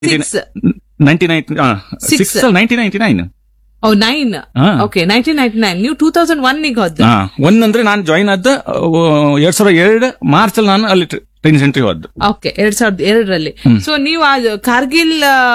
Six ninety nine Six. Six ninety ninety nine oh nine ಹಾ. Okay nineteen ninety nine ನೀವು two thousand one ಗೆ ಹೋದ್ ಹಾ ಒಂದಂದ್ರೆ ನಾನು ಜಾಯಿನ್ ಆದ ಆ, ಎರಡ್ ಸಾವಿರದ ಎರಡು ಮಾರ್ಚ್ ಅಲ್ಲಿ ನಾನು ಅಲ್ಲಿ ಟ್ರೈನಿಂಗ್ ಸೆಂಟ್ರಿಗೆ ಹೋದ್ದು ಓಕೆ ಎರಡ್ ಸಾವಿರದ ಎರಡರಲ್ಲಿ ಸೊ ನೀವು ಆ ಕಾರ್ಗಿಲ್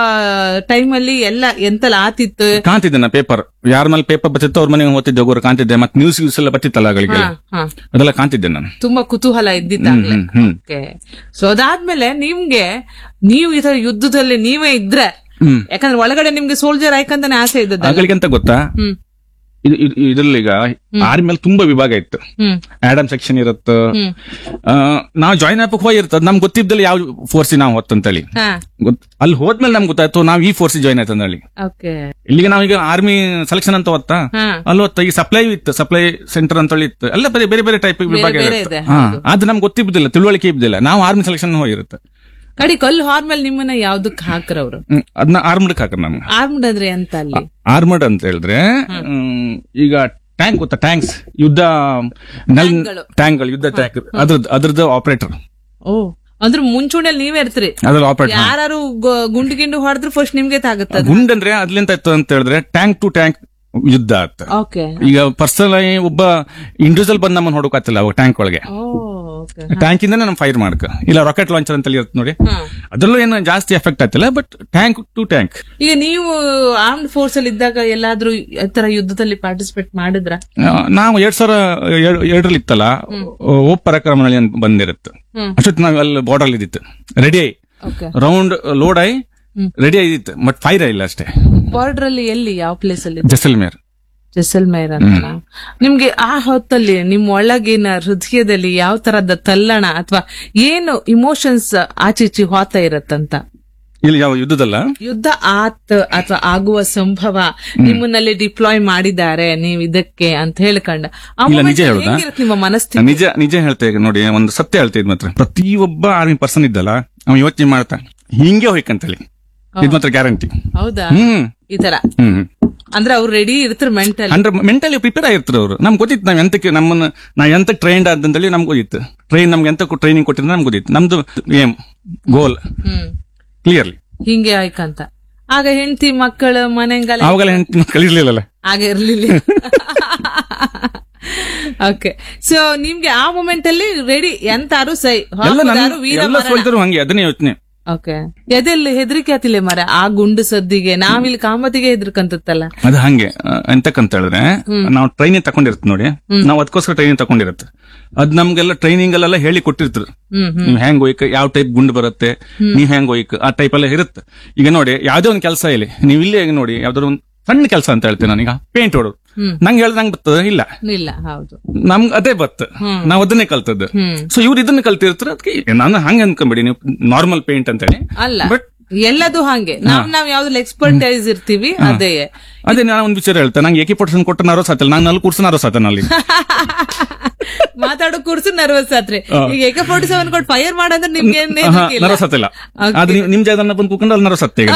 ಟೈಮ್ ಅಲ್ಲಿ ಎಲ್ಲ ಎಂತೆಲ್ಲ ಆತಿತ್ತು ಕಾಣ್ತಿದ್ದೆ ನಾ ಪೇಪರ್ ಯಾರ ಮೇಲೆ ಪೇಪರ್ ಬರ್ತಿತ್ತು ಅವ್ರ ಮನೆಗೆ ಓದ್ತಿದ್ದೆ ಒಬ್ಬರು ಕಾಣ್ತಿದ್ದೆ ಮತ್ತೆ ನ್ಯೂಸ್ ಯೂಸ್ ಎಲ್ಲ ಬರ್ತಿತ್ತಲ್ಲ ಅಗಳಿಗೆ ಹಾ, ಹಾ. ಅದೆಲ್ಲ ಕಾಣ್ತಿದ್ದೆ ನಾನು ತುಂಬಾ ಕುತೂಹಲ ಇದ್ದಿದ್ದಾಗ್ಲೇ ಹ್ಮ್, ಹ್ಮ್. ಓಕೆ ಸೊ ಅದಾದ್ಮೇಲೆ ನಿಮ್ಗೆ ನೀವು ಈ ತರ ಯುದ್ಧದಲ್ಲಿ ನೀವೇ ಇದ್ರೆ ಹ್ಮ್ ಯಾಕಂದ್ರೆ ಒಳಗಡೆ ನಿಮ್ಗೆ ಸೋಲ್ಜರ್ ಆಯ್ಕಂತಾನೆ ಆಸೆ ಇದ್ದದ್ದಲ್ಲ ಅಗಳಿಗೆ ಅಂತ ಗೊತ್ತಾ ಹ್ಮ್ ಇದು- ಇದು- ಇದ್ರಲ್ಲಿ ಈಗ ಆರ್ಮಿ ಮೇಲೆ ತುಂಬಾ ವಿಭಾಗ ಇತ್ತು ಹ್ಮ್ ಆಡಮ್ ಸೆಕ್ಷನ್ ಇರುತ್ತೆ ಹ್ಮ್ ಆ, ನಾವು ಜಾಯಿನ್ ಆಪಕ್ ಹೋಗಿರ್ತದ ನಮ್ಗೆ ಗೊತ್ತಿದ್ದಲ್ಲಿ ಯಾವ ಫೋರ್ಸ್ ನಾವು ಹೊತ್ತಂತೇಳಿ ಹಾ ಗೊತ್- ಅಲ್ಲಿ ಹೋದ್ಮೇಲೆ ನಮ್ಗೆ ಗೊತ್ತಾಯ್ತು ನಾವು ಈ ಫೋರ್ಸ್ ಜಾಯಿನ್ ಆಯ್ತಂದೇಳಿ ಓಕೆ ಇಲ್ಲಿಗೆ ನಾವೀಗ ಆರ್ಮಿ ಸೆಲೆಕ್ಷನ್ ಅಂತ ಹೊತ್ತಾ ಹಾ ಅಲ್ಲಿ ಹೊತ್ತ ಈ ಸಪ್ಲೈ ಇತ್ತು ಸಪ್ಲೈ ಸೆಂಟರ್ ಅಂತ ಹೇಳಿ ಇತ್ತು ಎಲ್ಲ ಬೇರೆ ಬೇರೆ ಬೇರೆ ಟೈಪ್ ವಿಭಾಗ ಬೇರೆ ಇರುತ್ತೆ ಇದೆ, ಹಾ ಅದು ನಮ್ಗೆ ಗೊತ್ತಿದ್ದಿಲ್ಲ ತಿಳುವಳಿಕೆ ಇದ್ದಿಲ್ಲ ನಾವು ಆರ್ಮಿ ಸೆಲೆಕ್ಷನ್ ಹೋಗಿರುತ್ತೆ ಕಡಿ ಕಲ್ಲು ಹಾರ್ಮೇಲೆ ನಿಮ್ಮನ್ನ ಯಾವ್ದಕ್ ಹಾಕ್ರ ಅವ್ರು ಹ್ಮ್, ಅದನ್ನ ಆರ್ಮಡ್ ಹಾಕ ನಮ್ಗೆ ಆರ್ಮ್ಡ್ ಅಂದ್ರೆ ಅಂತ ಅಲ್ಲಿ ಆರ್ಮಡ್ ಅಂತ ಹೇಳಿದ್ರೆ ಹ್ಮ್, ಈಗ ಟ್ಯಾಂಕ್ ಗೊತ್ತಾ ಟ್ಯಾಂಕ್ಸ್ ಯುದ್ಧ ನಲ್ ಟ್ಯಾಂಕ್ಗಳು. ಟ್ಯಾಂಕ್ಗಳು ಯುದ್ಧ ಟ್ಯಾಂಕ್ ಅದ್ರದ್ದು ಅದ್ರದ್ದು ಆಪರೇಟರ್ ಓ ಅಂದ್ರೆ ಮುಂಚೂಣಿಯಲ್ಲಿ ನೀವೇ ಇರ್ತೀರಿ ಅದ್ರಲ್ಲಿ ಆಪರೇಟರ್ ಯಾರು ಗುಂಡು ಗಿಂಡು ಹೊಡೆದ್ರು ಫಸ್ಟ್ ನಿಮ್ಗೆ ತಾಗುತ್ತದ ಗುಂಡಂದ್ರೆ ಅದ್ಲಿಂತ ಇತ್ತು ಅಂತ ಹೇಳಿದ್ರೆ ಟ್ಯಾಂಕ್ ಟು ಟ್ಯಾಂಕ್ ಯುದ್ಧ ಆತ ಓಕೆ ಈಗ ಪರ್ಸನಲ್ ಆಗಿ ಒಬ್ಬ ಇಂಡಿವಿಜುವಲ್ ಬಂದ್ ನಮ್ಮನ್ನ ಹೊಡೋಕಾತಿಲ್ಲ ಅವಾಗ ಟ್ಯಾಂಕ್ ಒಳಗೆ ಓ ಓಕೆ ಟ್ಯಾಂಕ್ ಇಂದಾನೆ ನಮ್ ಫೈರ್ ಮಾಡ್ಕ ಇಲ್ಲ ರಾಕೆಟ್ ಲಾಂಚರ್ ಅಂತ ಇರುತ್ತೆ ನೋಡಿ ಹಾ ಅದ್ರಲ್ಲೂ ಏನು ಜಾಸ್ತಿ ಎಫೆಕ್ಟ್ ಆಗ್ತಿಲ್ಲ ಬಟ್ ಟ್ಯಾಂಕ್ ಟು ಟ್ಯಾಂಕ್ ಈಗ ನೀವು ಆರ್ಮ್ಡ್ ಫೋರ್ಸ್ ಅಲ್ಲಿ ಇದ್ದಾಗ ಎಲ್ಲಾದ್ರೂ ಈ ತರ ಯುದ್ಧದಲ್ಲಿ ಪಾರ್ಟಿಸಿಪೇಟ್ ಮಾಡಿದ್ರ ನಾವು ಎರಡ್ ಸಾವಿರ ಎರಡ್- ಎರಡರಲ್ಲಿ ಇತ್ತಲ್ಲ ಓ ಪರಾಕ್ರಮಣಿ ಅಂತ ಬಂದಿರುತ್ತೆ ಹ್ಮ್. ಅಷ್ಟೊತ್ತು ನಾವು ಅಲ್ಲಿ ಬಾರ್ಡರ್ ಇದ್ದಿತ್ತು ರೆಡಿ ಆಗಿ ಓಕೆ ರೌಂಡ್ ಲೋಡ್ ಆಗಿ ಹ್ಮ್. ರೆಡಿ ಆಗಿತ್ತು ಬಟ್ ಫೈರ್ ಆಗಿಲ್ಲ ಅಷ್ಟೇ ಬಾರ್ಡರ್ ಅಲ್ಲಿ ಎಲ್ಲಿ ಯಾವ ಪ್ಲೇಸ್ ಅಲ್ಲಿ ಜಸಲ್ಮೇರ್ ಜೈಸಲ್ಮೇರ್ ಅಂತ ನಿಮ್ಗೆ ಆ ಹೊತ್ತಲ್ಲಿ ನಿಮ್ ಒಳಗಿನ ಹೃದಯದಲ್ಲಿ ಯಾವ ತರದ ತಲ್ಲಣ ಅಥವಾ ಏನು ಇಮೋಷನ್ಸ್ ಆಚೀಚಿ ಹೋತ ಇರತ್ತಂತ ಇಲ್ಲಿ ಯಾವ ಯುದ್ಧದಲ್ಲ ಯುದ್ಧ ಆತ್ ಅಥವಾ ಆಗುವ ಸಂಭವ ನಿಮ್ಮನ್ನಲ್ಲಿ ಡಿಪ್ಲಾಯ್ ಮಾಡಿದ್ದಾರೆ ನೀವು ಇದಕ್ಕೆ ಅಂತ ಹೇಳ್ಕೊಂಡ ಆ ಇಲ್ಲ, moment ನಿಜ ಹೇಳುದಾ? ಹೆಂಗಿರತ್ತೆ ನಿಮ್ಮ ಮನಸ್ಥಿತಿ ನಿಜ ನಿಜ ಹೇಳ್ತಾ ಈಗ ನೋಡಿ ಒಂದು ಸತ್ಯ ಹೇಳ್ತಾ ಇದ್ ಮಾತ್ರ ಪ್ರತಿಯೊಬ್ಬ ಆರ್ಮಿ ಪರ್ಸನ್ ಇದ್ದಲ್ಲ ಅವ ಯೋಚನೆ ಮಾಡ್ತಾ ಹಿಂಗೆ ಹೋಯ್ಕಂತೇಳಿ ಇದ್ ಮಾತ್ರ ಗ್ಯಾರಂಟಿ ಹೌದಾ ಹ್ಮ್ ಈ ತರ ಹ್ಮ್ ಅಂದ್ರೆ ಅವ್ರು ರೆಡಿ ಇರ್ತಾರೆ ಮೆಂಟಲ್ ಅಂದ್ರೆ ಮೆಂಟಲಿ ಪ್ರಿಪೇರ್ ಆಗಿರ್ತಾರೆ ಅವರು ನಮ್ಗೆ ಗೊತ್ತಿತ್ತು ನಾವ್ ಎಂತಕ್ಕೆ ನಮ್ಮನ್ನ ನಾವ್ ಎಂತ ಟ್ರೈನ್ಡ್ ಅಂತೇಳಿ ನಮ್ಗೆ ಗೊತ್ತಿತ್ತು ಟ್ರೈನ್ ನಮ್ಗೆ ಎಂತ ಟ್ರೈನಿಂಗ್ ಕೊಟ್ಟಿದ್ರೆ ನಮ್ಗೆ ಗೊತ್ತಿತ್ತು ನಮ್ದು ಏಮ್ ಗೋಲ್ ಹ್ಮ್ ಕ್ಲಿಯರ್ಲಿ ಹಿಂಗೆ ಆಯ್ಕಂತ ಆಗ ಹೆಂಡತಿ ಮಕ್ಕಳು ಮನೆಗಲ್ಲ ಅವಾಗೆಲ್ಲ ಹೆಂಡತಿ ಕಲಿರ್ಲಿಲ್ಲಲ್ಲ ಆಗ ಇರ್ಲಿಲ್ಲ ಓಕೆ ಸೊ ನಿಮ್ಗೆ ಆ ಮೂಮೆಂಟ್ ಅಲ್ಲಿ ರೆಡಿ ಎಂತಾರು ಸೈ ಎಲ್ಲ ನನ್ನ ಹಾಕುದಾರು ವೀರ ಎಲ್ಲ ಸೋಲ್ಜರು ಹಂಗೆ ಅದನ್ನೇ ಯೋಚನೆ ಓಕೆ ಎದೆಲ್ಲಿ ಹೆದರಿಕೆ ಆತಿಲ್ಲ ಮರ ಆ ಗುಂಡು ಸದ್ದಿಗೆ ನಾವಿಲ್ಲಿ ಕಾಮತಿಗೆ ಹೆದರ್ಕಂತತ್ತಲ್ಲ ಅದು ಹಂಗೆ ಆ, ಎಂತಕ್ಕಂತ ಹೇಳಿದ್ರೆ ನಾವು ಟ್ರೈನಿಂಗ್ ತಕೊಂಡಿರ್ತೀವಿ ನೋಡಿ ನಾವು ಅದಕ್ಕೋಸ್ಕರ ಟ್ರೈನಿಂಗ್ ತಕೊಂಡಿರುತ್ತೆ ಅದ್ ನಮ್ಗೆಲ್ಲ ಟ್ರೈನಿಂಗ್ ಅಲ್ಲೆಲ್ಲ ಹೇಳಿ ಕೊಟ್ಟಿರ್ತಾರೆ ಹ್ಮ್ ಹ್ಮ್ ನೀವ್ ಹೆಂಗ್ ಹೋಯ್ಕ ಯಾವ ಟೈಪ್ ಗುಂಡು ಬರುತ್ತೆ ನೀವ್ ಹೆಂಗ್ ಹೋಯ್ಕ ಆ ಟೈಪ್ ಎಲ್ಲ ಇರುತ್ತೆ ಈಗ ನೋಡಿ ಯಾವ್ದೇ ಒಂದು ಕೆಲಸ ಇಲ್ಲಿ ನೀವು ಇಲ್ಲೇ ನೋಡಿ ಯಾವ್ದಾದ್ರು ಒಂದು ಸಣ್ಣ ಕೆಲಸ ಅಂತ ಹೇಳ್ತೇನೆ ನಾನೀಗ ಪೇಂಟ್ ಹೊಡೋದು ಹ್ಮ್. ನಂಗೆ ಹೇಳ್ದ ನಂಗೆ ಬರ್ತದ ಇಲ್ಲ ಇಲ್ಲ ಹೌದು ನಮ್ಗೆ ಅದೇ ಬತ್ತ ಹ್ಮ್. ನಾವ್ ಅದನ್ನೇ ಕಲ್ತದ್ದು ಹ್ಮ್ ಸೊ ಇವ್ರು ಇದನ್ನ ಕಲ್ತಿರ್ತಾರೆ ಅದಕ್ಕೆ ನಾನು ಹಂಗ ಅನ್ಕೊಂಬಿಡಿ ನೀವು ನಾರ್ಮಲ್ ಪೇಂಟ್ ಅಂತ ಹೇಳಿ ಅಲ್ಲ ಬಟ್ ಎಲ್ಲದು ಹಂಗೆ ನಾವ್ ನಾವ್ ಯಾವ್ದ್ರಲ್ಲಿ ಎಕ್ಸ್ಪರ್ಟೈಸ್ ಇರ್ತೀವಿ ಅದೇ ಅದೇ ನಾನು ಒಂದು ವಿಚಾರ ಹೇಳ್ತೇನೆ ನಂಗೆ ಏಕೆ ಪರ್ಸೆಂಟ್ ಕೊಟ್ಟು ನಾರೋ ಸಾತಿಲ್ಲ ನಾನು ಅಲ್ಲಿ ಕೂರ್ಸ ಸಾತೇನೆ ಅಲ್ಲಿ ಮಾತಾಡೋ ಕೂರ್ಸು ನರ್ವಸ್ ಆತ್ರಿ ಈಗ ಏಕ ಫೋರ್ಟಿ ಸೆವೆನ್ ಕೊಟ್ಟು ಫೈರ್ ಮಾಡಂದ್ರೆ ನಿಮ್ಗೆ ಏನ್ ಆಹಾ, ಹೆದ್ರಿಕೆ ಇಲ್ಲ. ನರೋ ಸತ್ತಿಲ್ಲ Okay. ಅದು ನಿಮ್ ಜಾಗದನ್ನ ಬಂದು ಕೂತ್ಕೊಂಡು ಅಲ್ಲಿ ನರೋ ಸತ್ತೆ ಈಗ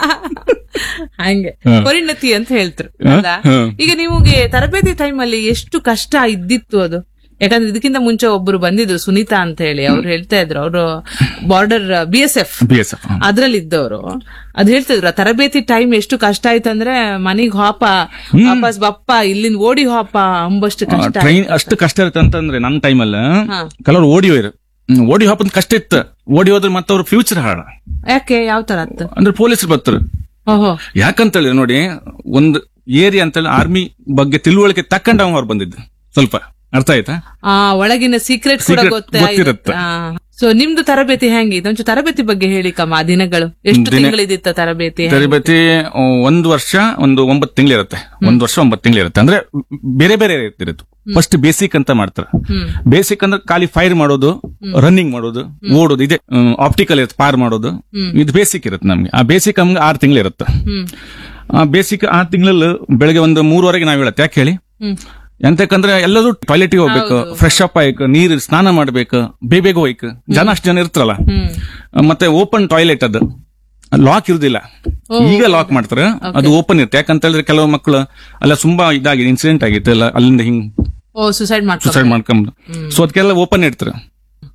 ಹಂಗೆ ಹ್ಮ್. ಪರಿಣತಿ ಅಂತ ಹೇಳ್ತಾರೆ ಹ್ಮ್, ಹೌದಾ ಹ್ಮ್. ಈಗ ನಿಮಗೆ ತರಬೇತಿ ಟೈಮ್ ಅಲ್ಲಿ ಎಷ್ಟು ಕಷ್ಟ ಇದ್ದಿತ್ತು ಅದು ಯಾಕಂದ್ರೆ ಇದಕ್ಕಿಂತ ಮುಂಚೆ ಒಬ್ರು ಬಂದಿದ್ರು ಸುನೀತಾ ಅಂತ ಹೇಳಿ ಅವ್ರು ಹೇಳ್ತಾ ಇದ್ರು ಅವರು border B S F B S F ಅದ್ರಲ್ಲಿ ಇದ್ದವರು ಅದ್ ಹೇಳ್ತಿದ್ರು ಆ ತರಬೇತಿ ಟೈಮ್ ಎಷ್ಟು ಕಷ್ಟ ಆಯ್ತಂದ್ರೆ ಮನಿಗ್ ಹಾಪ ವಾಪಸ್ ಬಪ್ಪ ಇಲ್ಲಿಂದ ಓಡಿ ಹಾಪ ಅಂಬಷ್ಟು ಕಷ್ಟ ಟ್ರೈನ್ ಅಷ್ಟು ಕಷ್ಟ ಇರುತ್ತೆ ಅಂತಂದ್ರೆ ನನ್ನ ಟೈಮಲ್ಲ ಹಾ. ಕೆಲವರು ಓಡಿ ಹೋಯ್ರು ಹ್ಮ್, ಓಡಿ ಹಾಪದ್ ಕಷ್ಟ ಇತ್ತು ಓಡಿ ಹೋದ್ರೆ ಮತ್ತೆ ಅವ್ರ ಫ್ಯೂಚರ್ ಹಾಳ ಯಾಕೆ ಯಾವ ತರ ಅತ್ತು ಅಂದ್ರೆ ಪೊಲೀಸರು ಬರ್ತಾರೆ ಓಹೋ ಯಾಕಂತ ಹೇಳಿ ನೋಡಿ ಒಂದು ಏರಿಯಾ ಅಂತೇಳಿ ಆರ್ಮಿ ಬಗ್ಗೆ ತಿಳುವಳಿಕೆ ತಕ್ಕಂಡು ಅವ್ನು ಹೊರ ಬಂದಿದ್ದು ಸ್ವಲ್ಪ ಅರ್ಥ ಆಯ್ತಾ ಆ ಒಳಗಿನ ಸೀಕ್ರೆಟ್ ಕೂಡ Secret ಗೊತ್ತಾಗಿರುತ್ತೆ ಗೊತ್ತಿರುತ್ತೆ. ಸೊ ನಿಮ್ದು ತರಬೇತಿ ಹೆಂಗಿತ್ತು ಒಂಚೂರು ತರಬೇತಿ ಬಗ್ಗೆ ಹೇಳಿ ಕಮ್ಮ ಆ ದಿನಗಳು ಎಷ್ಟು ದಿನ- ತಿಂಗಳಿದಿತ್ತ ತರಬೇತಿ ತರಬೇತಿ ಆ, ಒಂದು ವರ್ಷ ಒಂದು ಒಂಬತ್ತು ತಿಂಗಳಿರುತ್ತೆ ಒಂದು ವರ್ಷ ಒಂಬತ್ತು ತಿಂಗಳಿರುತ್ತೆ ಅಂದ್ರೆ ಬೇರೆ ಬೇರೆ ಇರುತ್ತೆ ಫಸ್ಟ್ ಬೇಸಿಕ್ ಅಂತ ಮಾಡ್ತಾರೆ ಹ್ಮ್ ಬೇಸಿಕ್ ಅಂದ್ರೆ ಖಾಲಿ ಫೈರ್ ಮಾಡೋದು ರನ್ನಿಂಗ್ ಮಾಡೋದು ಓಡೋದು ಇದೆ ಆಪ್ಟಿಕಲ್ ಇರುತ್ತೆ ಪಾರ್ ಮಾಡೋದು ಇದು ಬೇಸಿಕ್ ಇರುತ್ತೆ ನಮ್ಗೆ ಆ ಬೇಸಿಕ್ ನಮ್ಗೆ ಆರು ತಿಂಗಳಿರುತ್ತೆ ಹ್ಮ್ ಆ ಬೇಸಿಕ್ ಆರು ತಿಂಗಳಲ್ಲಿ ಬೆಳಗ್ಗೆ ಒಂದು ಮೂರುವರೆಗೆ ನಾವು ಹೇಳತ್ತೆ ಯಾಕೆ ಹೇಳಿ ಹ್ಮ್ ಎಂತಕ್ಕಂದ್ರೆ ಎಲ್ಲರೂ ಟಾಯ್ಲೆಟ್ಗೆ ಹೋಗ್ಬೇಕು ಫ್ರೆಶ್ ಅಪ್ ಆಯ್ಕ ನೀರು ಸ್ನಾನ ಮಾಡ್ಬೇಕು ಬೇಗ ಬೇಗ ಹೋಯ್ಕ ಜನ ಅಷ್ಟು ಜನ ಇರ್ತಾರಲ್ಲ ಹ್ಮ್ ಮತ್ತೆ ಓಪನ್ ಟಾಯ್ಲೆಟ್ ಅದು ಲಾಕ್ ಇರುದಿಲ್ಲ ಈಗ ಲಾಕ್ ಮಾಡ್ತಾರೆ ಅದು ಓಪನ್ ಇರುತ್ತೆ ಯಾಕಂತ ಹೇಳಿದ್ರೆ ಕೆಲವು ಮಕ್ಕಳು ಅಲ್ಲ ತುಂಬಾ ಇದಾಗಿದೆ ಇನ್ಸಿಡೆಂಟ್ ಆಗಿತ್ತು ಎಲ್ಲ ಅಲ್ಲಿಂದ ಹಿಂಗ್ ಓ ಸುಸೈಡ್ ಮಾಡ್ಕೊ ಸುಸೈಡ್ ಮಾಡ್ಕೊಂಡು ಸೊ ಅದಕ್ಕೆಲ್ಲ ಓಪನ್ ಇಡ್ತಾರೆ